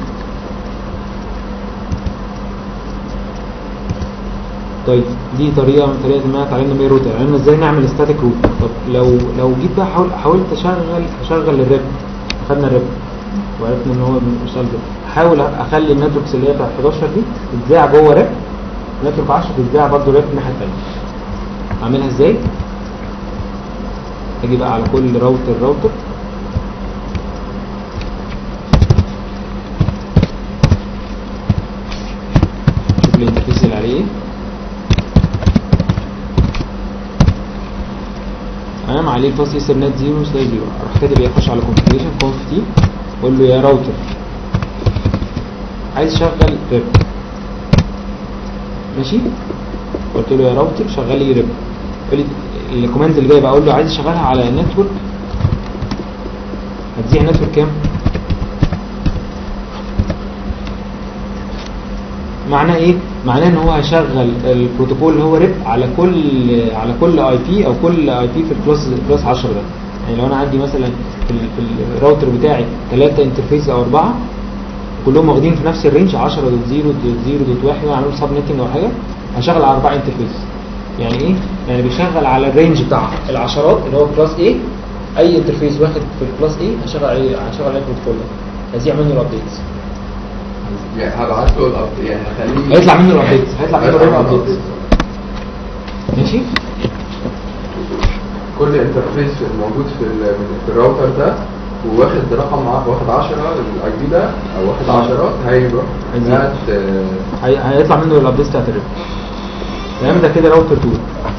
طيب دي طريقه من طريقه ما اتعلمنا بيها روت علمنا ازاي نعمل ستاتيك روت طب لو لو جيت بقى حاول حاولت اشغل اشغل الريب خدنا الريب وعرفنا ان هو بيشتغل كده احاول اخلي النتوركس اللي هي بتاعت 11 دي تتذاع جوه ريب نتورك 10 تتذاع برضه ريب الناحيه الثانيه اعملها ازاي اجي بقى على كل راوتر راوتر شوف الانترفيس اللي عليه ايه تمام عليه باس ايثرنت 0 سلاش 0 اروح كاتب ايه اخش على كونفيجريشن كونف تي اقول له يا راوتر عايز اشغل ريب ماشي قلت له يا راوتر شغل لي ريب قال لي الكوماند اللي جاي بقى اقول له عايز اشغلها على نتورك هتذيع نتورك كام معناه ايه معناه ان هو هيشغل البروتوكول اللي هو ريب على كل على كل اي بي او كل اي بي في الكلاس كلاس 10 ده يعني لو انا عندي مثلا في, ال- في الراوتر بتاعي ثلاثة انترفيس او اربعة كلهم واخدين في نفس الرينج 10.0.0.1 وعاملين سب نتنج او حاجه هشغل على اربع انترفيس يعني ايه يعني بيشغل على الرينج بتاع العشرات اللي هو كلاس A اي انترفيس واخد في الكلاس A هشغل عليه هشغل عليه البروتوكول ده هيذيع منه الابديتس يعني هبعت له الأب- يعني هخليه هيطلع منه الابديتس هيطلع منه الريب ابديتس ماشي كل انترفيس موجود في ال- في الراوتر ده وواخد رقم ع- واخد 10 الاي بي ده او واخد آه. عشرات هيروح هيزيد. هات آه، هي... هيطلع منه الابديتس بتاعت الريب تمام ده كده راوتر 2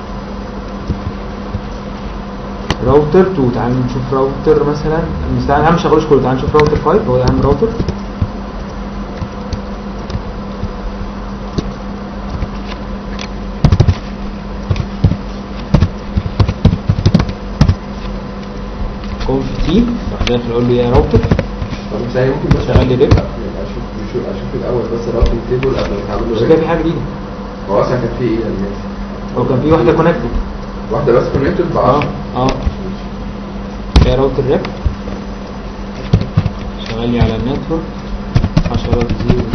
راوتر 2 تعال نشوف راوتر مثلا مش تعال اهم شغلوش كله تعال نشوف راوتر 5 هو اهم راوتر كونف تي راح داخل اقول له يا راوتر طب ثانية ممكن بس شغال لي ريب. يعني اشوف اشوف اشوف الاول بس الراوتنج تيبل قبل ما تعمل مش له كده في ريب. حاجه جديده هو اصلا كان في ايه يعني هو كان في واحده كونكتد واحدة بس كونكتد ب اه 10 اه يا راوتر ريب شغال لي على النتورك 10 0 0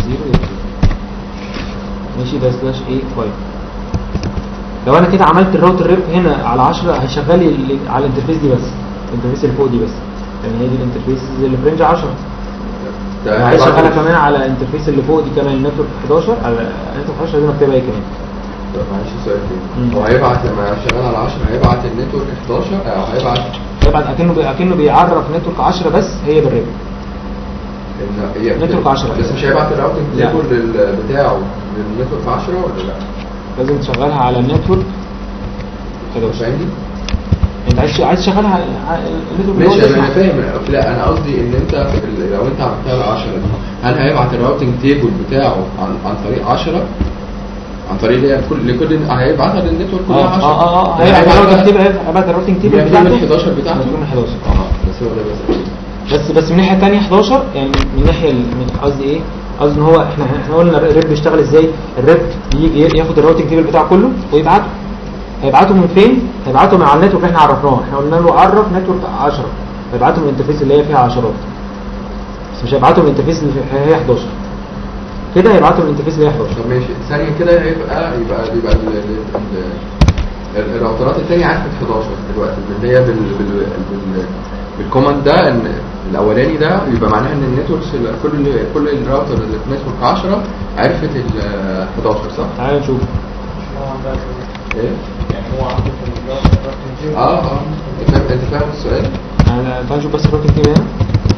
ماشي ده سلاش ايه 5 لو انا كده عملت الراوتر ريب هنا على 10 هيشغل لي ال- على الانترفيس دي بس الانترفيس اللي فوق دي بس يعني هي دي الانترفيس اللي في رينج 10 ده عايز هيبعت اشغلها له- كمان على الانترفيس اللي فوق دي كمان النتورك 11 على النتورك 11 دي مكتبها ايه كمان طب معلش سؤال مم. تاني هو هيبعت لما شغال على 10 هيبعت النتورك 11 او هيبعت هيبعت اكنه بي- اكنه بيعرف نتورك 10 بس هي بالريب إن هي- نتورك 10. بس مش هيبعت الراوتنج لا. تيبل لل- بتاعه للنتورك 10 ولا لا؟ لازم تشغلها على النتورك 11 فاهمني؟ انت عايز عايز تشغلها على على النتورك اللي هو ماشي انا بيسمع. فاهم لا انا قصدي ان انت في ال- لو انت عملتها ال 10 دي هل هيبعت الراوتنج تيبل بتاعه عن عن طريق 10 عن طريق اللي هي كل لكل هيبعتها للنتورك كلها اه 10 اه اه اه هيبعت هيبعت بقى- الراوتنج تيبل هيبعت الراوتنج تيبل يبقى بتاعته من 11 بتاعته؟ من 11 اه بس هو ده بس بس بس من الناحيه الثانيه 11 يعني من الناحيه ال- من قصدي ايه قصدي ان هو احنا احنا قلنا الريب بيشتغل ازاي الريب يجي ياخد الراوتنج تيبل بتاعه كله ويبعته هيبعته من فين هيبعته من على النتورك اللي احنا عرفناه احنا قلنا له عرف نتورك 10 هيبعته من الانترفيس اللي هي فيها عشرات بس مش هيبعته من الانترفيس اللي فيها- هي 11 كده هيبعته من الانترفيس اللي هي 11 طب ماشي ثانية كده هيبقى يبقى يبقى ال- ال- ال- ال- الراوترات الثانية عرفت 11 دلوقتي اللي هي بال بال بال بالكوماند ده ان الاولاني ده يبقى معناها ان النتوركس ال- كل كل الراوتر اللي في نتورك 10 عرفت ال 11 صح؟ تعال نشوف هو عندها كده. ايه؟ يعني هو عنده في الراوتر اه اه انت فاهم انت فاهم السؤال؟ تعال تعال نشوف بس الراوتنج تيبل هنا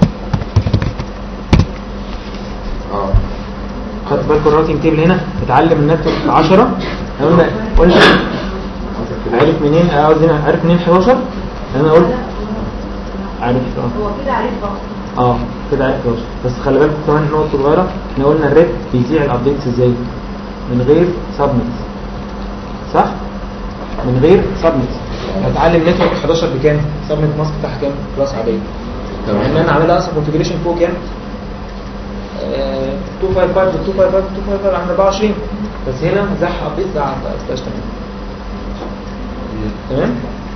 اه خدت بالكم الراوتنج تيبل هنا اتعلم النتورك 10 احنا قلنا قلنا عرف منين آه، قصدي هنا عرف منين 11 انا قلت عارف اه هو كده عارف بقى اه كده عرف 11 بس خلي بالكم كمان نقطه صغيره احنا قلنا الريب بيذيع الابديتس ازاي من غير سبنت صح من غير سبنت هتعلم نتورك 11 بكام سبنت ماسك بتاعها كام كلاس عاديه تمام. ان انا عاملها اصلا كونفيجريشن فوق كام آه، 255 255 255 عامل 24 بس هنا زح ابديت ده ما بقاش تمام تمام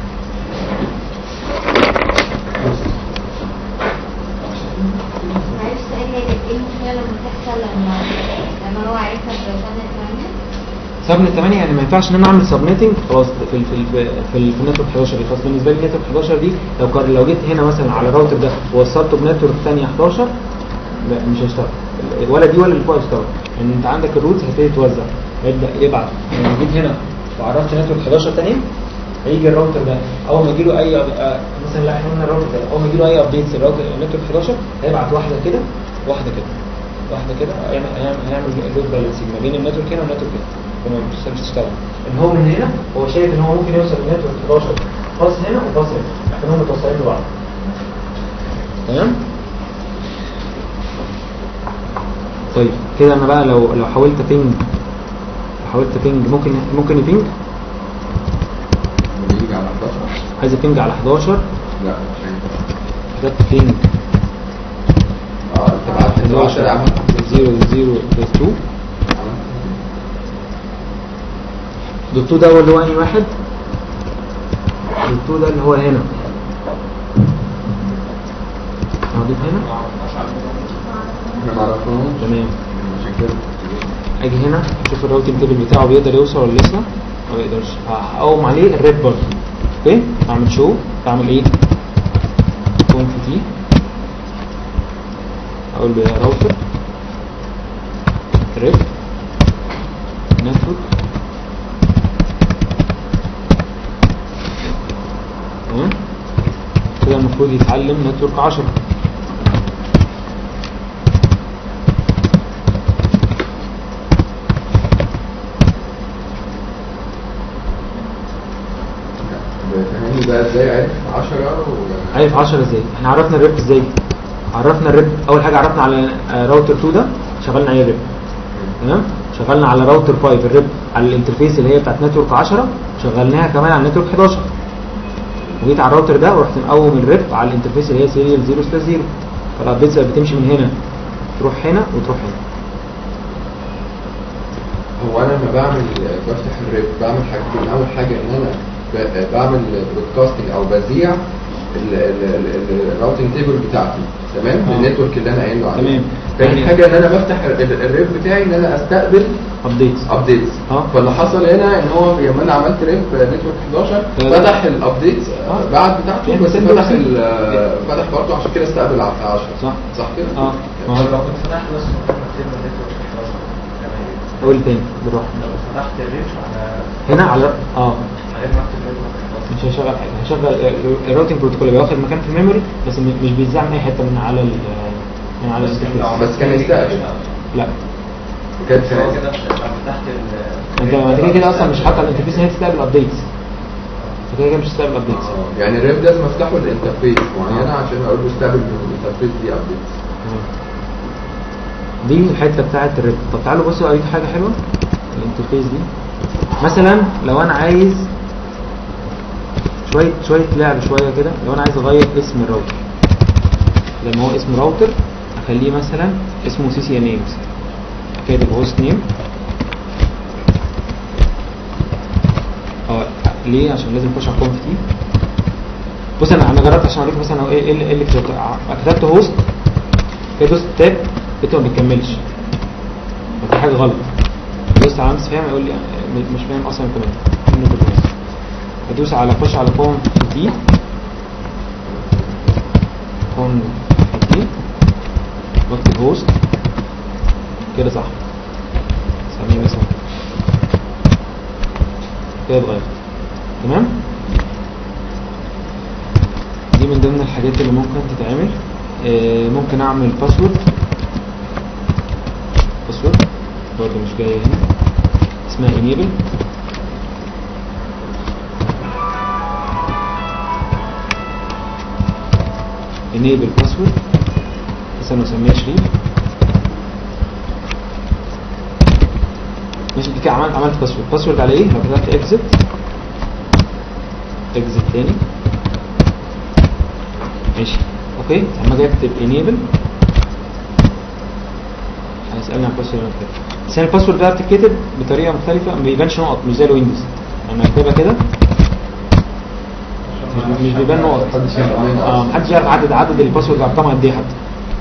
معلش سؤال هي كانت ايه المشكلة لما تحصل لما لما هو عرفها في سنة ثمانية؟ سبنت 8 يعني ما ينفعش ان انا اعمل سبنيتنج خلاص في ال في ال في, ال في النتورك 11 دي خلاص بالنسبه لي النتورك 11 دي لو كان لو جيت هنا مثلا على الراوتر ده ووصلته بنتورك ثانيه 11 لا مش هيشتغل ولا دي ولا اللي فوق هيشتغل ان انت عندك الروتس هتبتدي توزع هيبدا يبعت لو جيت هنا وعرفت نتورك 11 ثانيه هيجي الراوتر ده اول ما يجي له اي أب- آه، مثلا لا احنا قلنا الراوتر ده اول ما يجي له اي ابديتس الراوتر النتورك 11 هيبعت واحده كده واحده كده واحده كده هيعمل هيعمل هيعمل لود بالانسنج ما بين النتورك هنا والنتورك هنا وما مش تشتغل ان هو من هنا هو شايف ان هو ممكن يوصل للنتورك 11 باص هنا وباص هنا لكن هم متوصلين ببعض تمام طيب كده انا بقى لو لو حاولت بينج لو حاولت بينج ممكن ممكن يبينج بيجي على 11 عايز بينج على 11 لا مش هينفع كتبت بينج اه انت بعت 11 عملت 0 0 2 عملت دوت 2 ده هو اللي هو انهي واحد دوت 2 ده اللي هو هنا هضيف هنا احنا ما عرفناهوش تمام عشان كده اجي هنا اشوف الراوتنج تيبل بتاعه بيقدر يوصل ولا لسه ما بيقدرش هقوم عليه الريد برضه اوكي اعمل شو اعمل ايه كونف تي اقول له يا راوتر ريد نتورك تمام كده المفروض يتعلم نتورك 10 فهمني بقى ازاي عرف 10 و عارف 10 ازاي احنا عرفنا الريب ازاي عرفنا الريب اول حاجه عرفنا على آه، راوتر 2 ده شغلنا عليه الريب تمام شغلنا على راوتر 5 الريب على الانترفيس اللي هي بتاعت نتورك 10 شغلناها كمان على نتورك 11 وجيت على الراوتر ده ورحت مقوم الريب على الانترفيس اللي هي سيريال 0 سلاش 0 فالابديتس بقت بتمشي من هنا تروح هنا وتروح هنا هو انا لما بعمل بفتح الريب بعمل حاجتين اول حاجه ان انا ب- بعمل برودكاستنج او بذيع ال- ال- ال- ال- الراوتنج تيبل بتاعتي تمام آه. النتورك اللي انا قايل له عليه تمام. تاني يعني- حاجه ان انا بفتح ال- ال- الريب بتاعي ان انا استقبل ابديتس ابديتس آه. فاللي حصل هنا ان هو لما انا عملت ريب نتورك 11 آه. فتح الابديتس آه. بعد بتاعته يعني بس send فتح receive. ال- فتح برضه عشان كده استقبل على 10 صح. صح كده؟ اه ما لو هو كنت فتحت بس مكتب النتورك 11 تمام اقول تاني بالراحه لو فتحت الريش على هنا على اه غير مكتب النتورك 11 مش هيشغل حاجه هيشغل الراوتنج بروتوكول يبقى واخد مكان في الميموري بس م- مش بيتذاع من اي حته من على ال من على بس كان لو الانترفيس بس كان يستقبل. لا كانت بس هو كده لما فتحت ال انت انت كده كده اصلا مش حاطط على الانترفيس ان هي تستقبل ابديتس انت كده كده مش هتستقبل ابديتس آه، يعني الريب لازم افتحه الانترفيس معينه عشان اقول له استقبل من الانترفيس دي ابديتس دي الحته بتاعه الريب طب تعالوا بصوا اوريك حاجه حلوه الانترفيس دي مثلا لو انا عايز شويه شويه لعب شويه كده لو انا عايز اغير اسم الراوتر لما هو اسم راوتر اخليه مثلا اسمه سي سي ان اي مثلا كاتب هوست نيم اه ليه عشان لازم اخش على كونف تي بص انا انا جربت عشان اوريك مثلا هو ايه ايه اللي- إيه اللي كتبت كتبت هوست كده دوست تاب لقيته ما بيكملش ففي حاجه غلط دوست على امس فاهم يقول لي م- مش فاهم اصلا كمان ادوس على اخش على كون دي كون دي واكتب هوست كده صح سميه مثلا كده اتغير تمام دي من ضمن الحاجات اللي ممكن تتعمل آه، ممكن اعمل باسورد باسورد برضه مش جايه هنا اسمها enable enable password بس انا اسميها شريف ماشي دي كده عملت عملت باسورد باسورد على ايه لو كتبت exit exit تاني ماشي اوكي اما اجي اكتب enable هيسالني عن الباسورد اللي انا كاتبها بس هنا الباسورد بقى بتتكتب بطريقه مختلفه ما بيبانش نقط مش زي الويندوز انا اكتبها كده مش- مش بيبان نقط محدش يعرف منها اه أصلاً. محدش يعرف عدد عدد الباسورد ارقامها قد ايه حتى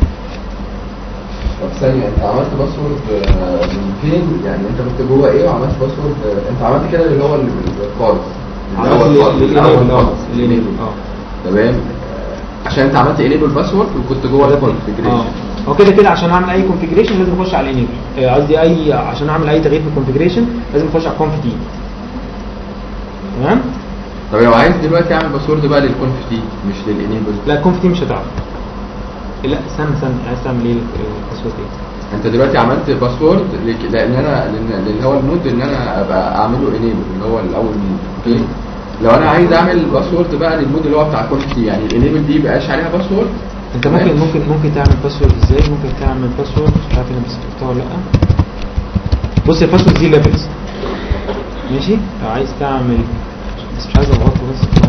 طب ثانية انت عملت باسورد آه، من فين يعني انت كنت جوه ايه وعملت باسورد آه، انت عملت كده اللي هو اللي خالص عملت الأول ال- خالص، ال- الأول الانيبل اه خالص، الانيبل الانيبل. اه تمام آه، عشان انت عملت انيبل باسورد وكنت جوه اه الكونفجريشن هو كده كده عشان اعمل اي كونفيجريشن لازم اخش على الانيبل آه، قصدي اي عشان اعمل اي تغيير في الكونفيجريشن لازم اخش على الكونف تي تمام طب لو عايز دلوقتي اعمل باسورد بقى للكونف دي مش للانيبل لا الكونف تي مش هتعرف لا استنى استنى عايز تعمل ايه الباسورد ايه انت دلوقتي عملت باسورد لك- لان انا لان اللي هو المود ان انا ابقى اعمله انيبل اللي هو الاول مود اوكي لو انا عايز اعمل باسورد بقى للمود اللي هو بتاع الكونف دي يعني الانيبل دي يبقاش عليها باسورد انت ممكن ممكن ممكن تعمل باسورد ازاي ممكن تعمل باسورد مش عارف انا بس كتبتها ولا لا بص الباسورد دي ليفلز ماشي لو عايز تعمل بس مش عايز اضغطه بس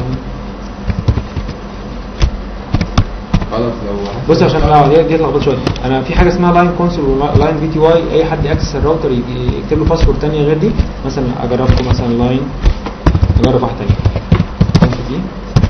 خلاص لو بص عشان اه دي دي اتلخبطت شويه انا في حاجه اسمها لاين كونسول ولاين في تي واي اي حد ياكسس الراوتر يجي- يكتب له باسورد ثانيه غير دي مثلا اجربكم مثلا لاين اجرب واحده ثانيه كونسول دي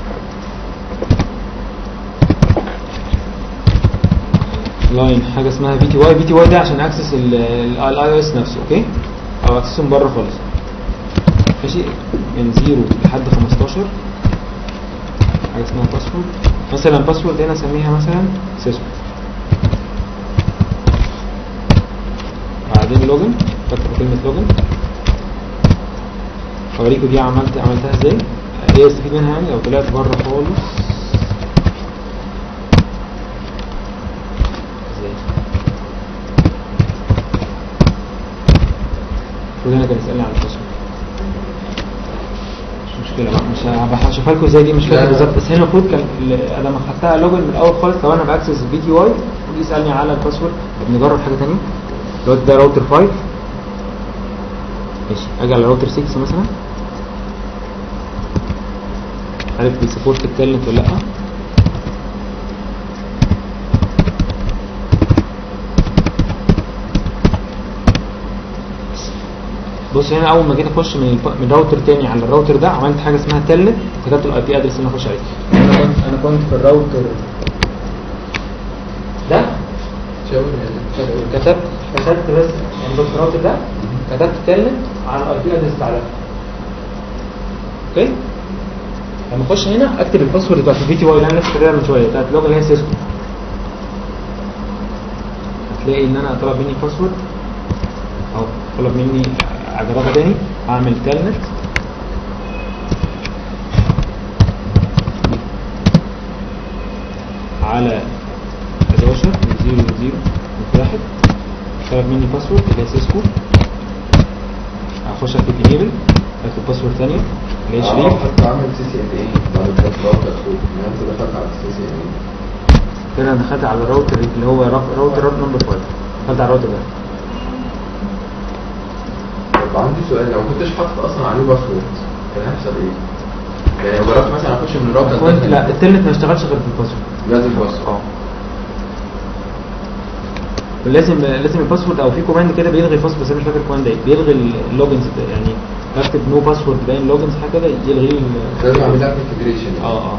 لاين حاجه اسمها في تي واي في تي واي ده عشان اكسس الاي او اس نفسه اوكي او اكسسه من بره خالص ماشي من 0 لحد 15 حاجه اسمها باسورد مثلا باسورد هنا اسميها مثلا سيسكو بعدين لوجن بكتب كلمه لوجن اوريكم دي عملت عملتها ازاي ايه استفيد منها يعني لو طلعت بره خالص ازاي المفروض هنا كان يسالني عن الباسورد مش مشكله بقى مش هبقى هشوفها لكم ازاي دي مش لا، فاكر لا. بالظبط بس هنا المفروض كان ال- انا لما خدتها لوجن من الاول خالص لو انا باكسس الفي تي واي يجي يسالني على الباسورد طب نجرب حاجه ثانيه دلوقتي ده راوتر 5 ماشي اجي على راوتر 6 مثلا عارف بيسبورت التالنت ولا لا بص هنا اول ما جيت اخش من الب- من راوتر تاني على الراوتر ده عملت حاجه اسمها تلت كتبت الاي بي ادرس اللي انا اخش عليه انا كنت انا كنت في الراوتر ده شاور يعني كتبت كتبت بس يعني بص الراوتر ده كتبت تلت على الاي بي ادرس بتاع ده اوكي لما اخش هنا اكتب الباسورد بتاعت الفي تي واي اللي انا لسه كاتبها من شويه بتاعت اللغه اللي هي سيسكو هتلاقي ان انا طلب مني باسورد اهو طلب مني اجربها تاني اعمل تلنت على 11 0 0 واحد طلب مني باسورد اللي هي سيسكو اخش اكتب انيبل اكتب باسورد ثانيه اللي هي شريف كنت عامل سي سي ان اي بعد كده راوتر صوت انت دخلت على السي سي ان اي كده انا دخلت على الراوتر اللي هو را- راوتر نمبر 5 دخلت على الراوتر ده طب عندي سؤال لو ما كنتش حاطط اصلا عليه باسورد كان هيحصل ايه؟ يعني لو جربت مثلا اخش من الراوتر كنت ده لا التلت ما اشتغلش غير بالباسورد لازم باسورد اه لازم لازم الباسورد او في كوماند كده بيلغي الباسورد بس انا مش فاكر الكوماند ايه بيلغي اللوجنز يعني بكتب نو باسورد باين لوجنز حاجه كده يلغي لي ال- لازم اعمل لها كونفجريشن اه اه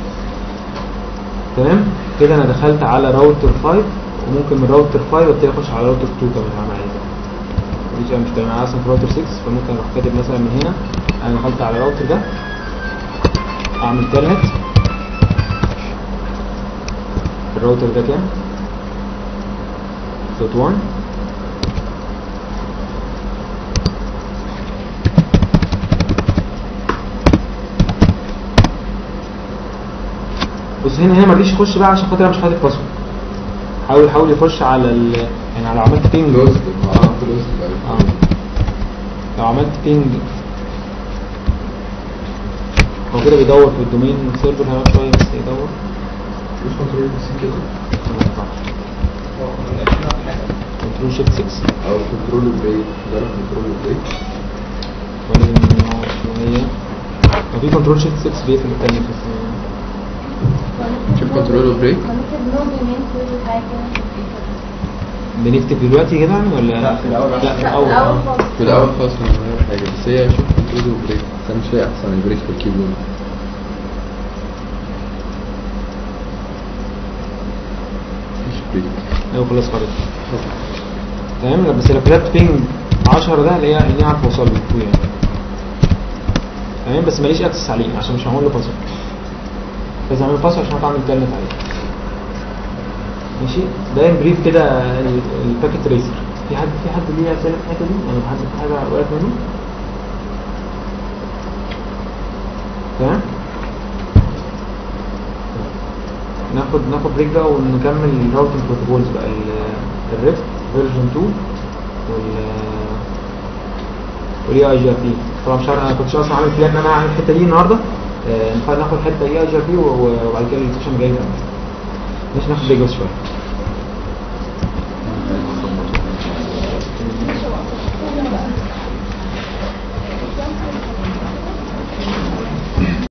تمام كده انا دخلت على راوتر 5 وممكن من راوتر 5 ابتدي اخش على راوتر 2 كمان لو انا عايز مفيش اي مشكله انا اصلا في راوتر 6 فممكن اروح كاتب مثلا من هنا انا دخلت على الراوتر ده اعمل تلنت الراوتر ده كام؟ دوت 1 بص هنا هنا مرضيش يخش بقى عشان خاطر انا مش حاطط باسورد حاول حاول يخش على ال يعني لو عملت بينج كلوز اه كلوز اه لو عملت بينج هو كده بيدور في الدومين سيرفر هيقعد شويه بس يدور مش كنترول سي كده ما ينفعش هو ما نقدرش نعمل حاجة. كنترول شيفت 6 او كنترول بريك جرب كنترول بريك ولازم نقعد شويه لو في كنترول شيفت 6 بيقفل التاني بس شوف كنترول بريك ممكن نوم يومين كل حاجة في البيت. بنكتب دلوقتي كده يعني ولا لا، في الأول. لا في لا، الاول الأول آه. خالص. في الاول خالص من غير حاجه بس هي شوف كنترول وبريك بس انا مش لاقي احسن البريك في الكيبورد مفيش بريك ايوه خلاص خلاص تمام لا، بس لو كتبت بينج 10 ده اللي هي اللي عارف اوصل له فوق يعني تمام بس ماليش اكسس عليه عشان مش هعمل له باسورد لازم اعمل باسورد عشان اعمل تلنت عليه ماشي ده ان بريف كده ال- الباكيت تريسر في حد في حد ليه اسئله في الحته دي يعني حد في حاجه وقعت منه تمام ناخد ناخد بريك بقى ونكمل الراوتنج بروتوكولز بقى الريفت فيرجن 2 وال والاي اي جي ار بي طبعا مش عارف انا كنتش اصلا عامل بلان ان انا اعمل الحته دي النهارده آه، ناخد ناخد حته اي اي جي ار بي وبعد كده السيشن الجاي نكمل. ماشي ناخد بريك بس شويه